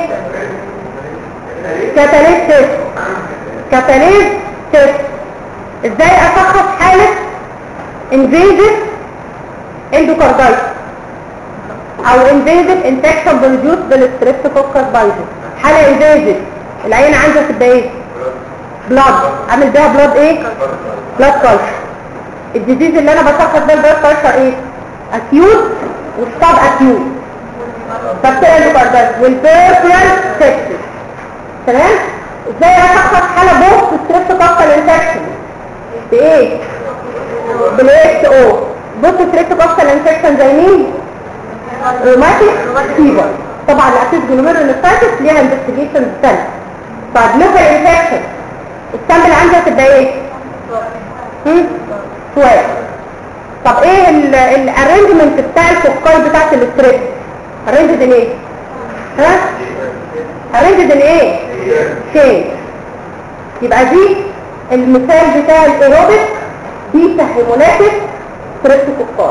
كاتاليز تيست كاتاليز تيست ازاي اشخص حالة انفيزيف اندوكاردايتس او انفيزيف انفكشن بروديوس بالستريبتوكوكس بايزس حالة انفيزيف العين عندها تبقى ايه بلاد عامل بيها بلاد ايه بلاد كالشر الديزيز اللي انا بشخص بيها البلاد كالشر ايه اكيوت وستاب اكيوت بكتيريا اندوكاردايتس والبيرفيال سيبسيس تمام ازاي اشخص حالة بوست ستريبتوكوكس انفكشن بايه بالاكس او بوست ستريبتوكوكس انفكشن زي مين روماتيك فيبر طبعا الاسيس جلوميرولوسايتس ليها انفستيجيشن ثانيه طيب لوكال انفكشن السامبل عندي هتبقى ايه هم سؤال طب ايه الارينجمنت بتاع الفوكاي بتاعت الستريس ارينجد ان ايه ها ارينجد ان ايه شيء يبقى دي المثال بتاع الايروبيك دي تهيموناتك ستريس فوكاي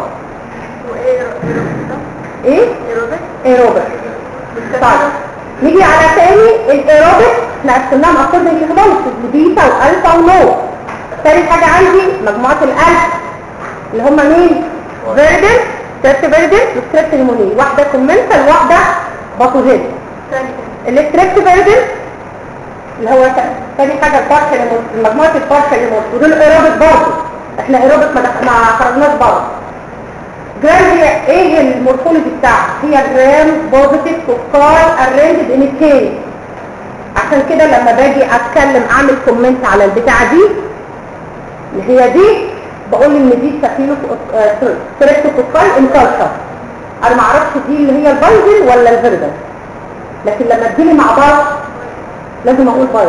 ايه ايروبيك طيب نيجي على تاني الايروبيك احنا قسمناها مقصود من الهيموليسيس بيتا والفا ونو تاني حاجة عندي مجموعة الالف اللي هم مين فيردن ستريبت فيردن وستريبت هيموني واحدة كومنتال واحدة باثوجين الستريبت فيردن اللي هو تاني حاجة البارشل مجموعة البارشل هيموليسيس ودول ايروبيك برضه احنا ايروبيك ما, دخ- ما خرجناش بره جرام هي ايه المورفولوجي بتاعها هي جرام بوزيتيف فوكاي ارينجد ان تشين عشان كده لما باجي اتكلم اعمل كومنت على البتاعه دي اللي هي دي بقول ان دي سفينه ستريبتوكوكاي انكالشر انا ما اعرفش دي اللي هي البايزل ولا الفيردل لكن لما تجيلي مع بعض لازم اقول بايزل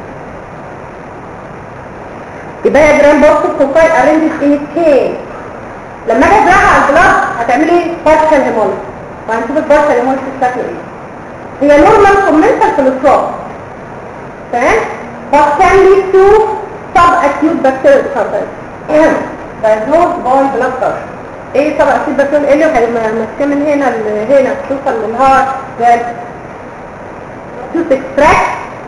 يبقى هي جرام بوزيتيف فوكاي ارينجد ان تشين لما اجي ازرعها على البلاد هتعملي بارشال هيموليس وهنشوف البارشال هيموليس شكله ايه هي نورمال كومنتال في الاسراء تمام but can lead to subacute bacterial carditis diagnosed by blood pressure ايه subacute bacterial ايه اللي هيمسكها من هنا لهنا توصل للهارت valve to extract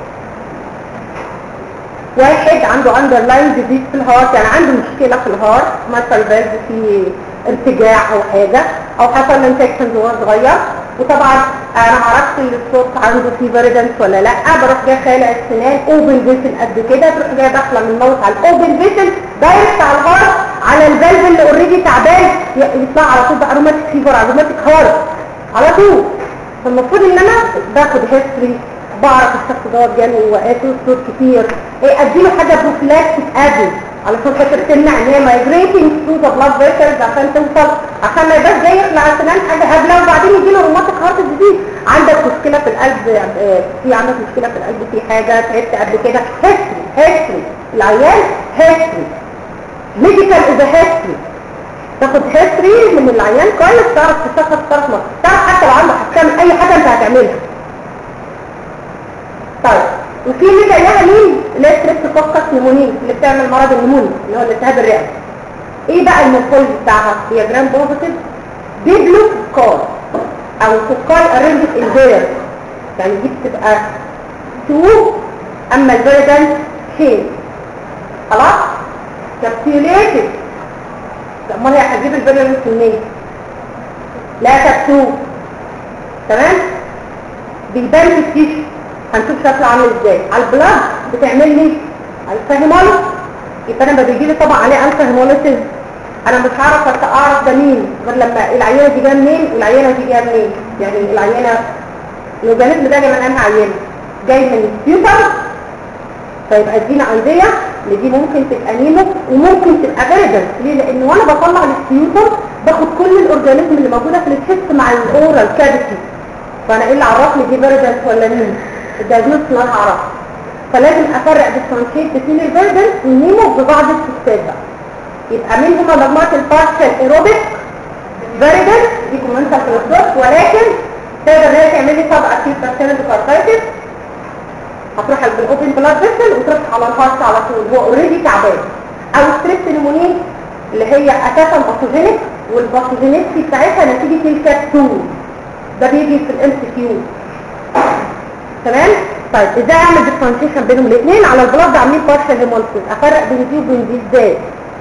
واحد عنده underlying disease في الهارت يعني عنده مشكلة في الهارت مثلا فالف فيه ارتجاع او حاجة او حصل انفكشن وهو صغير وطبعا انا معرفش الصوت عنده فيه فيريدنس ولا لا بروح جاي خالع السنان اوبن فيشن قد كده تروح جايه داخله من الموت على الاوبن فيشن دايركت على الهارت على الفالف اللي اوريدي تعبان يطلع على طول بقى روماتيك فيفر روماتيك هارت على طول فالمفروض ان انا باخد هيستوري بعرف الشخص دوت جاله وقات صوت كتير ايه اديله حاجه بروفلاكتيك ادي علشان خاطر تمنع ان هي مايجريتنج تو ذا بلاد فيسلز عشان توصل عشان ما يبقاش جاي يخلع سنان حاجه هبله وبعدين يجي له روماتيك هارت ديزيز عندك مشكله في القلب آه، في عندك مشكله في القلب في حاجه تعبت قبل كده هيستوري هيستوري العيان هيستوري ميديكال از هيستوري تاخد هيستوري من العيان كويس تعرف تشخص تعرف تعرف حتى لو عنده هتعمل اي حاجه انت هتعملها طيب وفي اللي زيها مين اللي هي ستريبتوكوكس نيمونيا اللي بتعمل مرض النمونيا اللي هو الالتهاب الرئوي ايه بقى المورفولوجي بتاعها هي جرام بوزيتيف ديبلو كار او سكاي ارنجت انفيرس يعني دي بتبقى تو اما الفيردنت شين خلاص كابسيوليتد امال هي هتجيب الفيردنت منين لا كبسول تمام بيبان في التيشو هنشوف شكله عامل ازاي على البلاد بتعمل لي الفاهيمولوس يبقى انا لما بيجي لي طبعا عليه الفاهيمولوسيس انا مش هعرف اعرف ده مين غير لما العينه دي جايه منين والعينه دي جايه منين يعني العينه الاورجانيزم ده جاي من انهي عينه جاي من السبيوتر فيبقى ادينا ايديا اللي دي ممكن تبقى نيمو وممكن تبقى فيرجن ليه لان وانا بطلع السبيوتر باخد كل الاورجانيزم اللي موجوده في الشيست مع الاورال كافيتي فانا ايه اللي عرفني دي فيرجن ولا نيمو الدايجنوز لا هعرف فلازم افرق ديفرنشيت بين الفيرجن والنيمو ببعض السيستات بقى يبقى مين هما مجموعه البارشل ايروبيك فيرجن دي كومنتال كلوستروس ولكن تقدر ان هي تعمل لي سب اكيد بارسينال كارتايتس هتروح على الاوبن بلاد فيسل وتروح على الهارت على طول هو اوريدي تعبان او ستريس نيمونين اللي هي اساسا باثوجينيك والباثوجينيكسي بتاعتها نتيجه الكبسول ده بيجي في الام سي كيو تمام طيب ازاي اعمل ديفرنشيشن بينهم الاثنين على البلاد عاملين بارشل هيموليسيس افرق بين دي وبين دي ازاي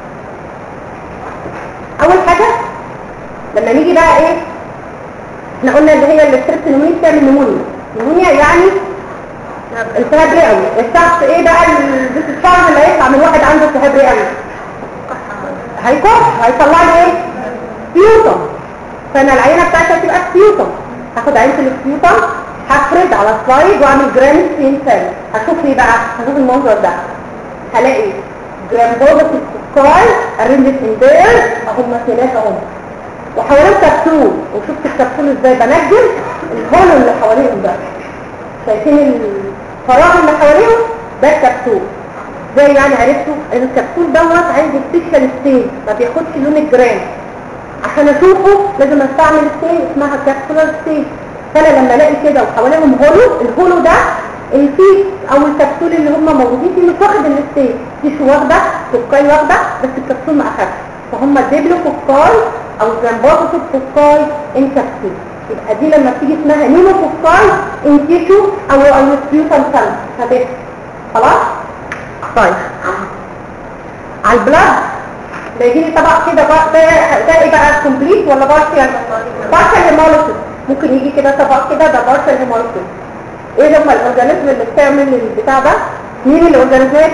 اول حاجه لما نيجي بقى ايه احنا قلنا اللي هي الستريس نيمونين بتعمل نيمونيا نيمونيا يعني التهاب رئوي الشخص ايه بقى الاستشفاء اللي هيطلع من واحد عنده التهاب رئوي هيكح هيطلع لي ايه سبيوتم فانا العينه بتاعتي هتبقى سبيوتم هاخد عينه السبيوتم هفرد على سلايد واعمل جرام سين سيل هشوف ايه بقى هشوف المنظر ده هلاقي جرام بوزيتيف سكاي ارنجت ان دير اهم ثلاثه اهم وحوالين كبسول وشفت الكبسول ازاي بنجم الهولو اللي حواليهم ده شايفين الفراغ اللي حواليهم ده الكبسول زي يعني عرفتوا ان الكبسول دوت عندي سبيشال ستين ما بياخدش لون الجرام عشان اشوفه لازم استعمل ستين اسمها كابسولار ستين فانا لما الاقي كده وحواليهم هولو الهولو ده الفيس او الكبسول اللي هم موجودين فيه مش واخد الستين تيشو واخده فكاي واخده بس الكبسول ما اخدش فهم ديبلو فكاي او جنباتو فكاي ان كبسول يبقى دي لما تيجي اسمها نيمو فكاي ان تيشو او او سبيوتال سيل هتفهم خلاص طيب على البلاد بيجي لي طبق كده بقى ده ده ايه بقى كومبليت ولا بارشل بارشل هيموليسيس ممكن يجي كده طبق كده ده بارشل هيموليسيس ايه لما الاورجانيزم اللي بتعمل البتاع ده مين الاورجانيزمات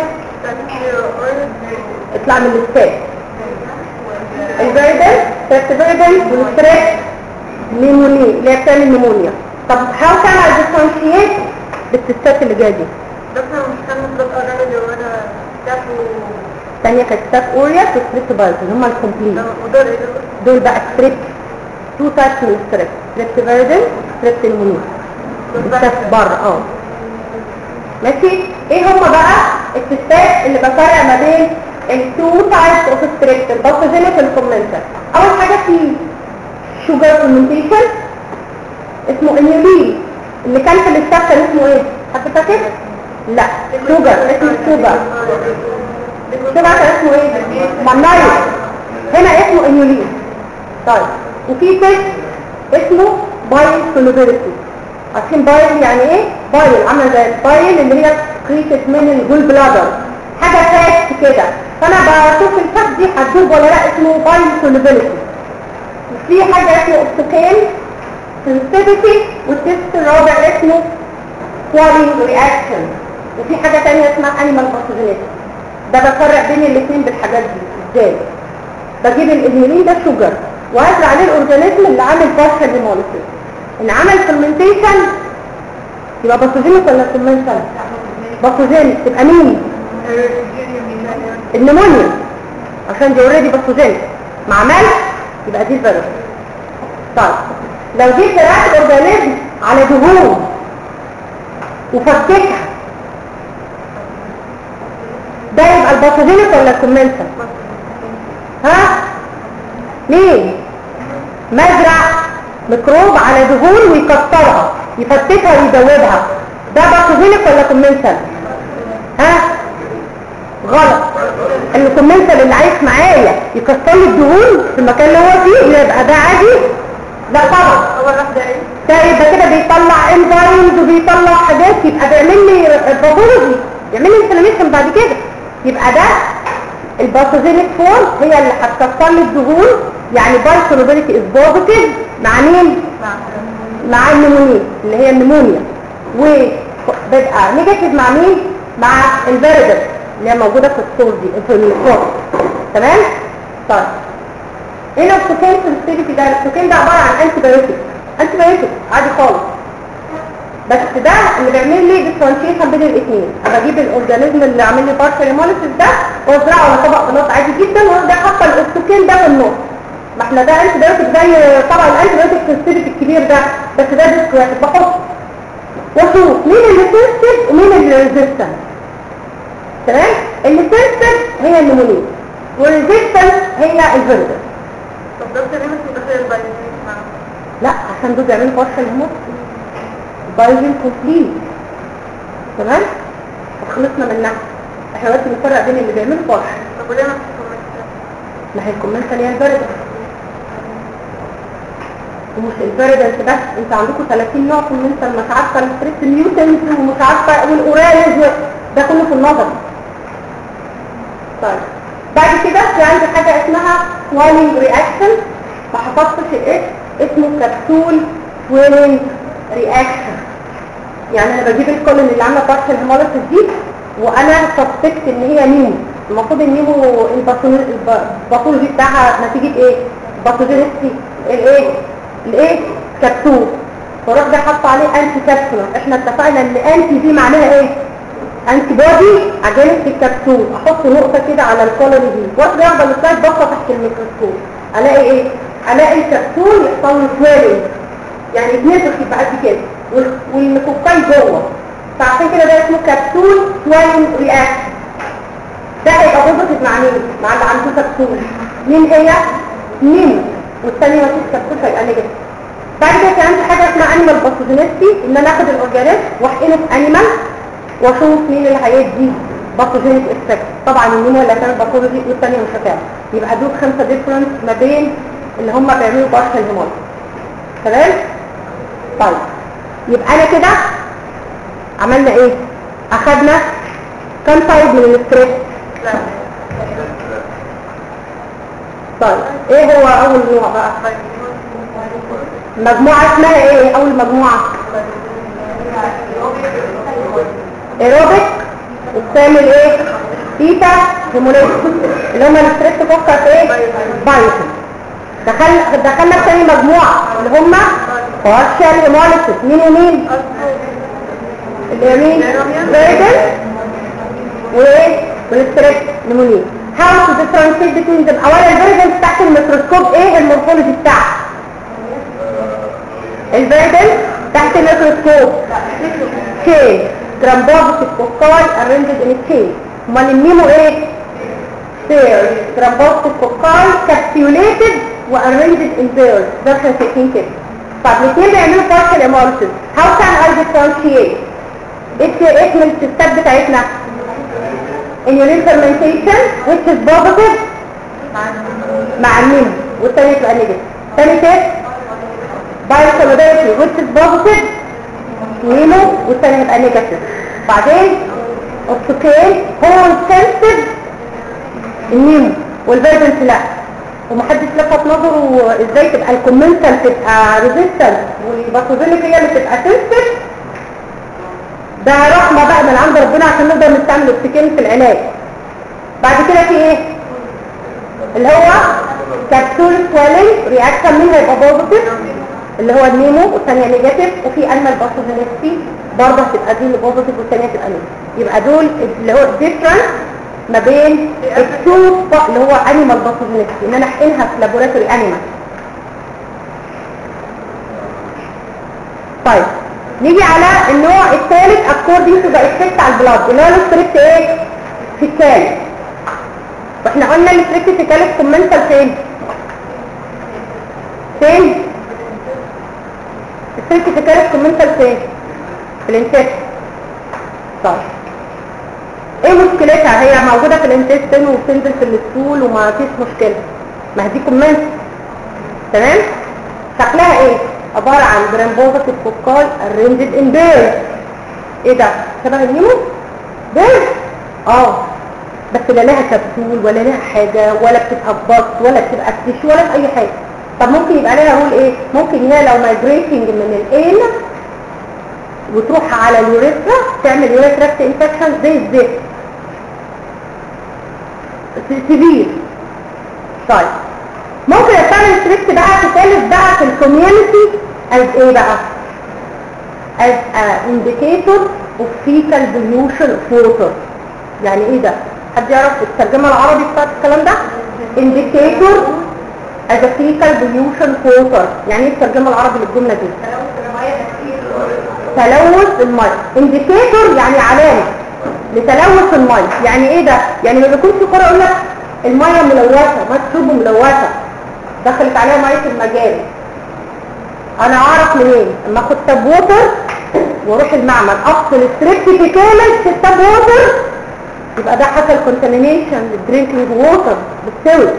اطلع من الستات الفيردن تستفيردن والستريس نيموني اللي هي بتعمل نيمونيا طب هاو كان اي ديفرنشيت بالتستات اللي جايه دي دكتور مش كان مطلق أغاني اللي وانا شافوا الثانيه كانت ستاف اوريا وستريبت بايتون هم الكومبليت ودول ايه دول بقى ستريبت تو تايبس من الستريبت ستريبت فيردن ستريبت نيمونيا ستاف بره اه ماشي ايه هم بقى التستات اللي بفرق ما بين التو تايبس اوف ستريبت الباثوجينيك والكومنتال اول حاجه في شوجر فيرمنتيشن اسمه انيولين اللي كان في الاستاف كان اسمه ايه حد فاكر لا شوجر اسمه شوجر شوجر كان اسمه ايه مانايو هنا اسمه انيولين طيب وفي تيست اسمه بايل سولوبيليتي عارفين بايل يعني ايه بايل عامله زي البايل اللي هي كريتت من الجول بلادر حاجه فات كده فانا بشوف الفات دي هتدوب ولا لا اسمه بايل سولوبيليتي في حاجه اسمه اوبتيكين sensitivity والتست الرابع اسمه swallowing reaction وفي حاجة تانية اسمها animal pathogenesis ده بفرق بين الاثنين بالحاجات دي ازاي بجيب الانهيلين ده شوجر وهزرع عليه الاورجانيزم اللي عامل بارشل هيموليسيس ان عمل فيرمنتيشن يبقى باثوجينيك ولا فيرمنتال باثوجينيك تبقى مين النمونيا عشان دي اوريدي باثوجينيك ما عملش يبقى دي فيروس طيب لو جيت زرعت الاورجانيزم على دهون وفككها ده يبقى الباثوجينيك ولا الكومنتال ها ليه مزرع ميكروب على دهون ويكسرها يفتتها ويدوبها ده باثوجينيك ولا كومنسال ها غلط الكومنسال اللي عايش معايا يكسر لي الدهون في المكان اللي هو فيه يبقى ده عادي لا طبعا اول واحده ايه ده يبقى كده بيطلع انزيمز وبيطلع حاجات يبقى بيعمل لي باثولوجي يعمل لي انفلاميشن بعد كده يبقى ده الباثوجينيك فورم هي اللي هتكسر لي الدهون يعني بايسولوبيليتي از بوزيتيف مع مين مع النمونيا اللي هي النمونيا وبيبقى نيجاتيف مع مين مع الفيريدس اللي هي موجوده في الصور دي في الفورم تمام طيب هنا السكين سنسيتيفيتي ده السكين ده عباره عن انتي بايوتيك انتي بايوتيك عادي خالص بس ده اللي بيعمل لي ديفرنشيشن بين الاثنين انا بجيب الاورجانيزم اللي عامل لي بارشل هيموليسيس ده وازرعه على طبق بلاط عادي جدا وده حاطه الاستوكين ده في النص ما احنا ده انتي بايوتيك زي طبعا الانتي بايوتيك سنسيتيفيتي الكبير ده بس ده ديسك واحد بحطه واشوف مين اللي سنسيتيف ومين اللي ريزيستنت تمام اللي سنسيتيف هي النمونيه والريزيستنت هي الفيرجن طب دكتور ايه مش متخيل البايوجين لا عشان دول بيعملوا بارشل هيموليسيس بايوجين كومبليت تمام وخلصنا منها احنا دلوقتي بنفرق بين اللي بيعملوا بارشل طب وليه ما بتكملش ما هي الكومنت اللي هي الفيرجن ومش الفيرجن بس انت عندكم 30 نوع كومنت مش عارفه الستريس ميوتنت ومش عارفه والاوراليز ده كله في النظر طيب بعد كده في عندي حاجه اسمها سوالينج رياكشن ما حفظتش ايه اسمه كبسول سويلنج رياكشن يعني انا بجيب الكولن اللي عامله بارشل هيموليسيس دي وانا سسبكت ان هي نيمو المفروض النيمو الباثولوجي بتاعها نتيجه ايه باثوجينيستي الايه الايه كبسول فاروح ده حط عليه انتي كابسولر احنا اتفقنا ان انتي دي معناها ايه انتي بودي اجينست الكبسول احط نقطه كده على الكولوني دي وافضل افضل السلايد بصه تحت الميكروسكوب الاقي ايه الاقي الكبسول يحصل له سويلنج يعني يتنفخ يبقى قد كده وال- والكوكاي جوه فعشان كده ده اسمه كبسول سويلنج رياكشن ده هيبقى بوزيتيف مع مين مع اللي عنده كبسول مين هي مين والثانيه ما فيش كبسول هيبقى نيجاتيف بعد كده كان عندي حاجه اسمها انيمال باثوجينيستي ان انا اخد الاورجانيزم واحقنه في انيمال واشوف مين اللي هيدي باثوجينيك افكت طبعا النيمو اللي هتعمل باثولوجي والثانيه مش هتعمل يبقى دول خمسه ديفرنس ما بين اللي هم بيعملوا بارشل هيمول تمام طيب يبقى انا كده عملنا ايه اخدنا كام تايب من الستريس لا طيب ايه هو اول نوع بقى مجموعه اسمها ايه اول مجموعه ايروبيك وبتعمل ايه بيتا هيموليز اللي هم الستريس تفكر في ايه بايوتين دخل دخلنا في تاني مجموعه اللي هم بارشال هيموليسيس مين ومين اللي هي مين فيرجن وايه والستريس نمونيه how to differentiate between them اولا الفيرجن تحت الميكروسكوب ايه المورفولوجي بتاعها الفيرجن تحت الميكروسكوب كي جرام بوزيتيف كوكاي arranged in a chain امال النيمو ايه pairs جرام بوزيتيف كوكاي capsulated و arranged in pairs ده احنا شايفين كده طب الاثنين بيعملوا partial hemolysis how can I differentiate ايه ايه من الستات بتاعتنا immunity fermentation which is positive مع النيمو والتاني تبقى نيجاتيف تاني تيست بايوسوليداريتي which is positive نيمو والثاني هيبقى نيجاتيف بعدين السكين هو السنسيف النيمو والفيرجنس لا ومحدش لفت نظره ازاي تبقى الكومنتال تبقى ريزيستنت والباثوجينيك هي اللي تبقى سنسيف ده رحمه بقى من عند ربنا عشان نقدر نستعمل السكين في العلاج بعد كده في ايه اللي هو كبسول سويلنج رياكشن مين هيبقى بوزيتيف اللي هو النيمو والثانيه نيجاتيف وفي انمال باثوجينيستي برضه هتبقى دي اللي بوزيتيف والثانيه هتبقى نيجاتيف يبقى دول اللي هو الديفرنس ما بين التو اللي هو انيمال باثوجينيستي ان انا احقنها في لابوراتوري انيمال طيب نيجي على النوع الثالث according to the effect على البلاد اللي هو الستريكت ايه في الثالث واحنا قلنا الستريكت في الثالث كومنتال فين فين الستريكت في الثالث كومنتال فين في الانتست طيب ايه مشكلتها هي موجودة في الانتستين وبتنزل في الستول وما فيش مشكلة ما هدي كومنت تمام شكلها ايه عبارة عن برامبوزة الفوكال الرينجد ان بير ايه ده شبه النيمو بير اه بس لا لها كبسول ولا لها حاجة ولا بتتهبط ولا بتبقى تشي ولا في اي حاجة طب ممكن يبقى لها رول ايه ممكن هي لو مايجريتنج من الان وتروح على اليوريثرا تعمل يوريثراكت انفكشن زي الزفت سيفير طيب ممكن الفاميلي ستريكت بقى تتالف بقى في الكوميونتي از ايه بقى as a indicator of fecal pollution of water يعني ايه ده حد يعرف الترجمة العربي بتاعت الكلام ده indicator as a fecal pollution of water يعني ايه الترجمة العربي للجملة دي تلوث المية indicator يعني علامة لتلوث المية يعني ايه ده يعني ما بيكونش قرأ يقول لك المية ملوثة ما تشربه ملوثة دخلت عليها مية المجاري انا اعرف منين اما اخد تاب ووتر واروح المعمل افصل الستريبت بكامل في التاب ووتر يبقى ده حصل كونتامينيشن للدرينكينج ووتر بالسوي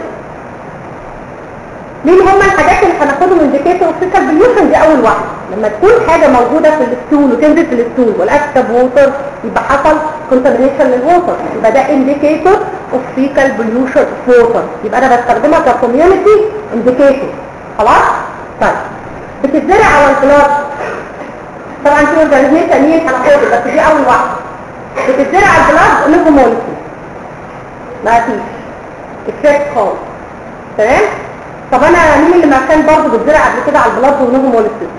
مين هما الحاجات اللي هناخدهم انديكيتور اوف فيكال بليوشن دي اول واحده لما تكون حاجه موجوده في الستول وتنزل في الستول والاكتب ووتر يبقى حصل كونتامينيشن للووتر يبقى ده انديكيتور اوف فيكال بليوشن اوف ووتر يبقى انا بستخدمها ككوميونتي انديكيتور خلاص طيب بتتزرع على البلاد طبعا في اورجانيزمين تانيين هناخدها بس دي اول واحده بتتزرع على البلاد ليفوموليسيس ما فيش افكت خالص تمام طب انا مين اللي ما كان برضه بتزرع قبل كده على البلاد ونيفوموليسيس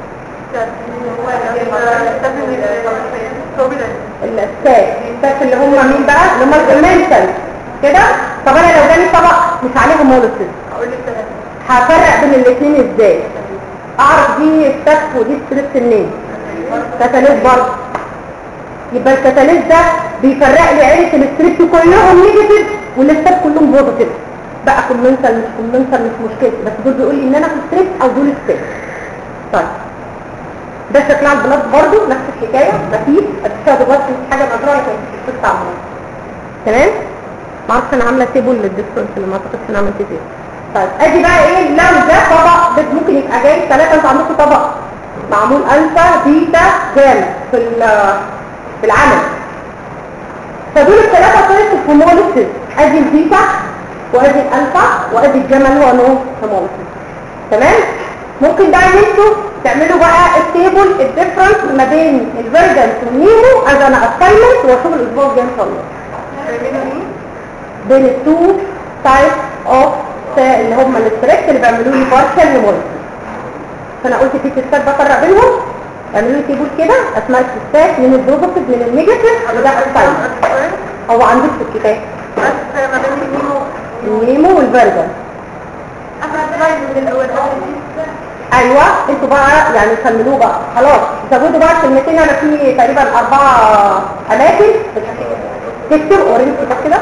الاساس الاساس اللي هم مين بقى اللي هم الكومنتال كده طب انا لو جالي طبق مش عليه هوموليسيس هفرق بين الاثنين ازاي اعرف دي ستاف ودي ستريبت منين كتاليز برضه يبقى الكتاليز ده بيفرق لي عيله الستريبت كلهم نيجاتيف والستاف كلهم بوزيتيف بقى كومنتال مش كومنتال مش مشكله بس دول بيقول لي ان انا في ستريبت او دول ستريبت طيب ده شكلها البلاد برضه نفس الحكايه مفيش هتشتغل بس مش حاجه مجرى لكن مش بتاع تمام ما اعرفش انا عامله تيبل للديفرنس اللي ما اعتقدش انا عملت تيبل طيب ادي بقى ايه لو ده طبق ده ممكن يبقى جاي ثلاثه انتوا عندكم طبق معمول الفا بيتا جاما في في العمل فدول الثلاثه طريقه الهوموليسيس ادي البيتا وادي الالفا وادي الجاما اللي هو نو هوموليسيس تمام ممكن بقى ان انتوا تعملوا بقى التيبل الديفرنس ما بين الفيرجنس والنيمو از انا اساينمنت واشوف الاسبوع الجاي ان شاء الله بين التو تايب اوف اللي هم الستريكت اللي بيعملوا لي بارشال هيموليسيس فانا قلت في تستات بفرق بينهم اعملوا لي تيبل كده اسماء التستات من البوزيتيف من النيجاتيف وده اساينمنت هو عندك في الكتاب بس ما بين النيمو النيمو والفيرجن احنا سلايد من الاول ايوه انتوا بقى يعني كملوه بقى خلاص زودوا بقى كلمتين انا في تقريبا اربعه اماكن تكتب اورينت كده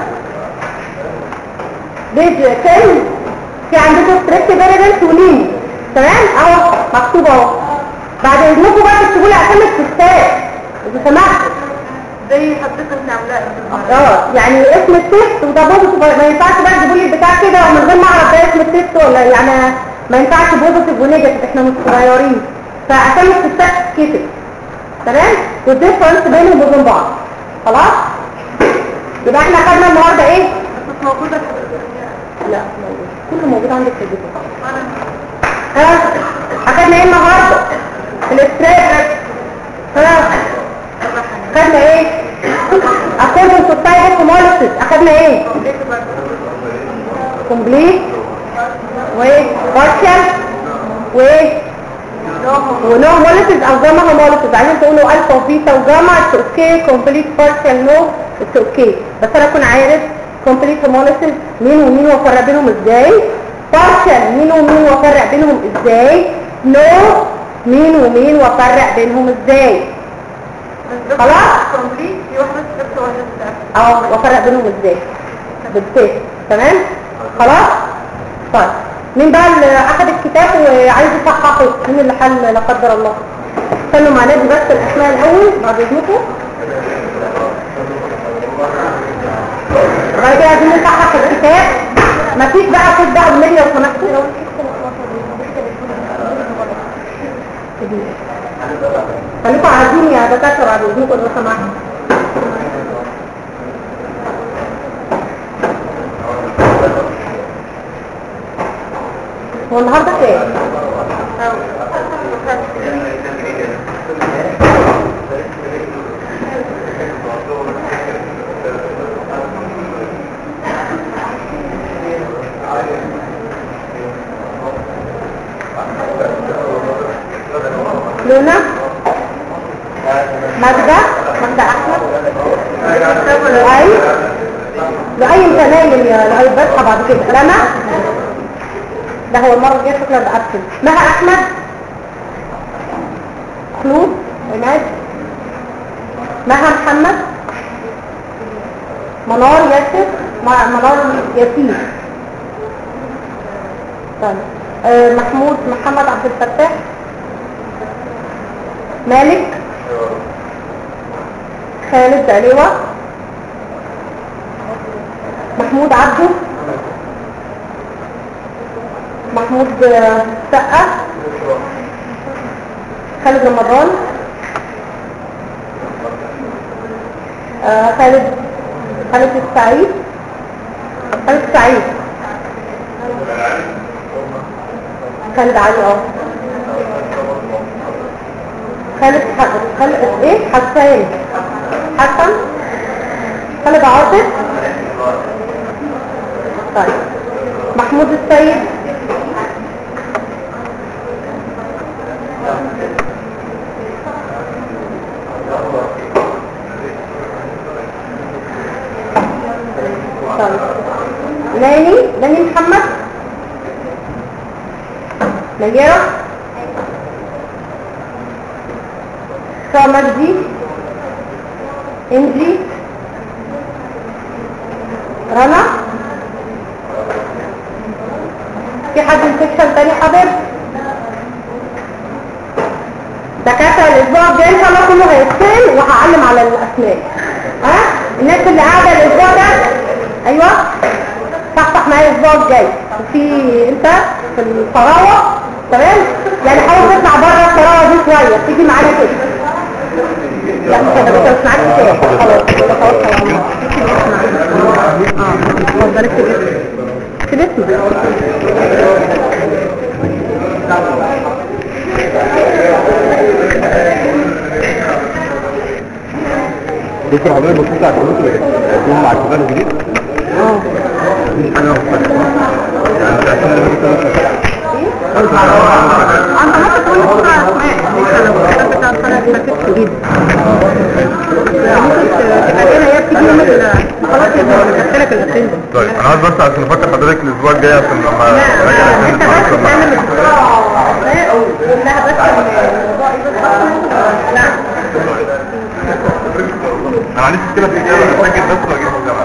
بيج 10 في عندكم ستريكت فيريبلز ونيمو تمام اهو مكتوب اهو بعد اذنكم بقى تكتبوا لي اسامي التستات اذا سمحتوا زي حضرتك انت عاملاه اه يعني اسم التست وده بوزيتيف ما ينفعش بقى تجيبوا لي البتاع كده ومن غير ما اعرف ده اسم التست ولا يعني ما ينفعش بوزيتيف ونيجاتيف احنا مش صغيرين فعشان التستات كتب تمام والديفرنس بينهم وبين بعض خلاص يبقى احنا خدنا النهارده ايه بس موجودة لا موجود كله موجود عندك في البيت ها اخدنا ايه النهارده الاستريس ها اخدنا ايه according to type of hemolysis اخدنا ايه complete و partial و ونو هوموليسيس او جاما هوموليسيس عايزين تقولوا الفا وبيتا وجاما اتس اوكي كومبليت بارشال نو اتس اوكي بس انا اكون عارف كومبليت هوموليسيس مين ومين وافرق بينهم ازاي بارشال مين ومين وافرق بينهم ازاي نو مين ومين وافرق بينهم ازاي خلاص كومبليت في واحدة ستريبت وواحدة ستريبت اه وافرق بينهم ازاي بالتالي تمام خلاص طيب مين بقى اللي اخد الكتاب وعايز يصححه مين اللي حل لا قدر الله استنوا معانا دي بس الاسماء الاول بعد اذنكم وبعد كده عايزين نصحح الكتاب مفيش بقى خد بقى بالنبي لو سمحتوا خليكم عايزين يا دكاتره بعد اذنكم لو سمحتوا هو النهارده كام؟ لونا ماجدة ماجدة أحمد أي لأي انت نايم يا لأي بصحى بعد كده لما ده هو المرة الجاية شكلها بأبسل مها أحمد خلود عماد مها محمد منار ياسر مع- منار ياسين طيب آه، محمود محمد عبد الفتاح مالك خالد عليوة محمود عبده محمود آه، سقة خالد رمضان آه، خالد خالد السعيد خالد السعيد خالد علي اه خالد ح- خالد ايه حسان حسن خالد عاطف طيب محمود السيد طيب ناني ناني محمد نيرة سا مجدي انجي رنا في حد انفكشن تاني حاضر دكاتره الاسبوع الجاي ان شاء الله كله هيتسال وهعلم على الاسماء ها الناس اللي قاعده الاسبوع ده ايوه صحصح معايا الاسبوع الجاي وفي انت في الفراوه تمام يعني حاول تطلع بره الفراوه دي شويه تيجي معانا كده لا مش هذا بس مش معاك كتاب خلاص كده خلاص خلاص اه اتفضل اكتب اسمك اكتب اسمك دكتور حضرتك بصيت على الكمبيوتر يكون مع الكتاب الجديد اه مفيش حاجه مختلفه يعني مش عارفين اللي بيكتب انت ممكن تقول لي بكره اسماء لو الكتاب بتاع السنه دي ركزت جدا ممكن تبقى كده هي بتيجي يوم ال- خلاص يا ابني انا لك الاسئله طيب انا عايز بس عشان افكر حضرتك الاسبوع الجاي عشان لما لا اجي انت أتكلم بس معاك تعمل لما- الدكتوراه كلها بس الموضوع ايه بالظبط لا انا عندي مشكله في الاجابه اسجل بس واجي في الجامعه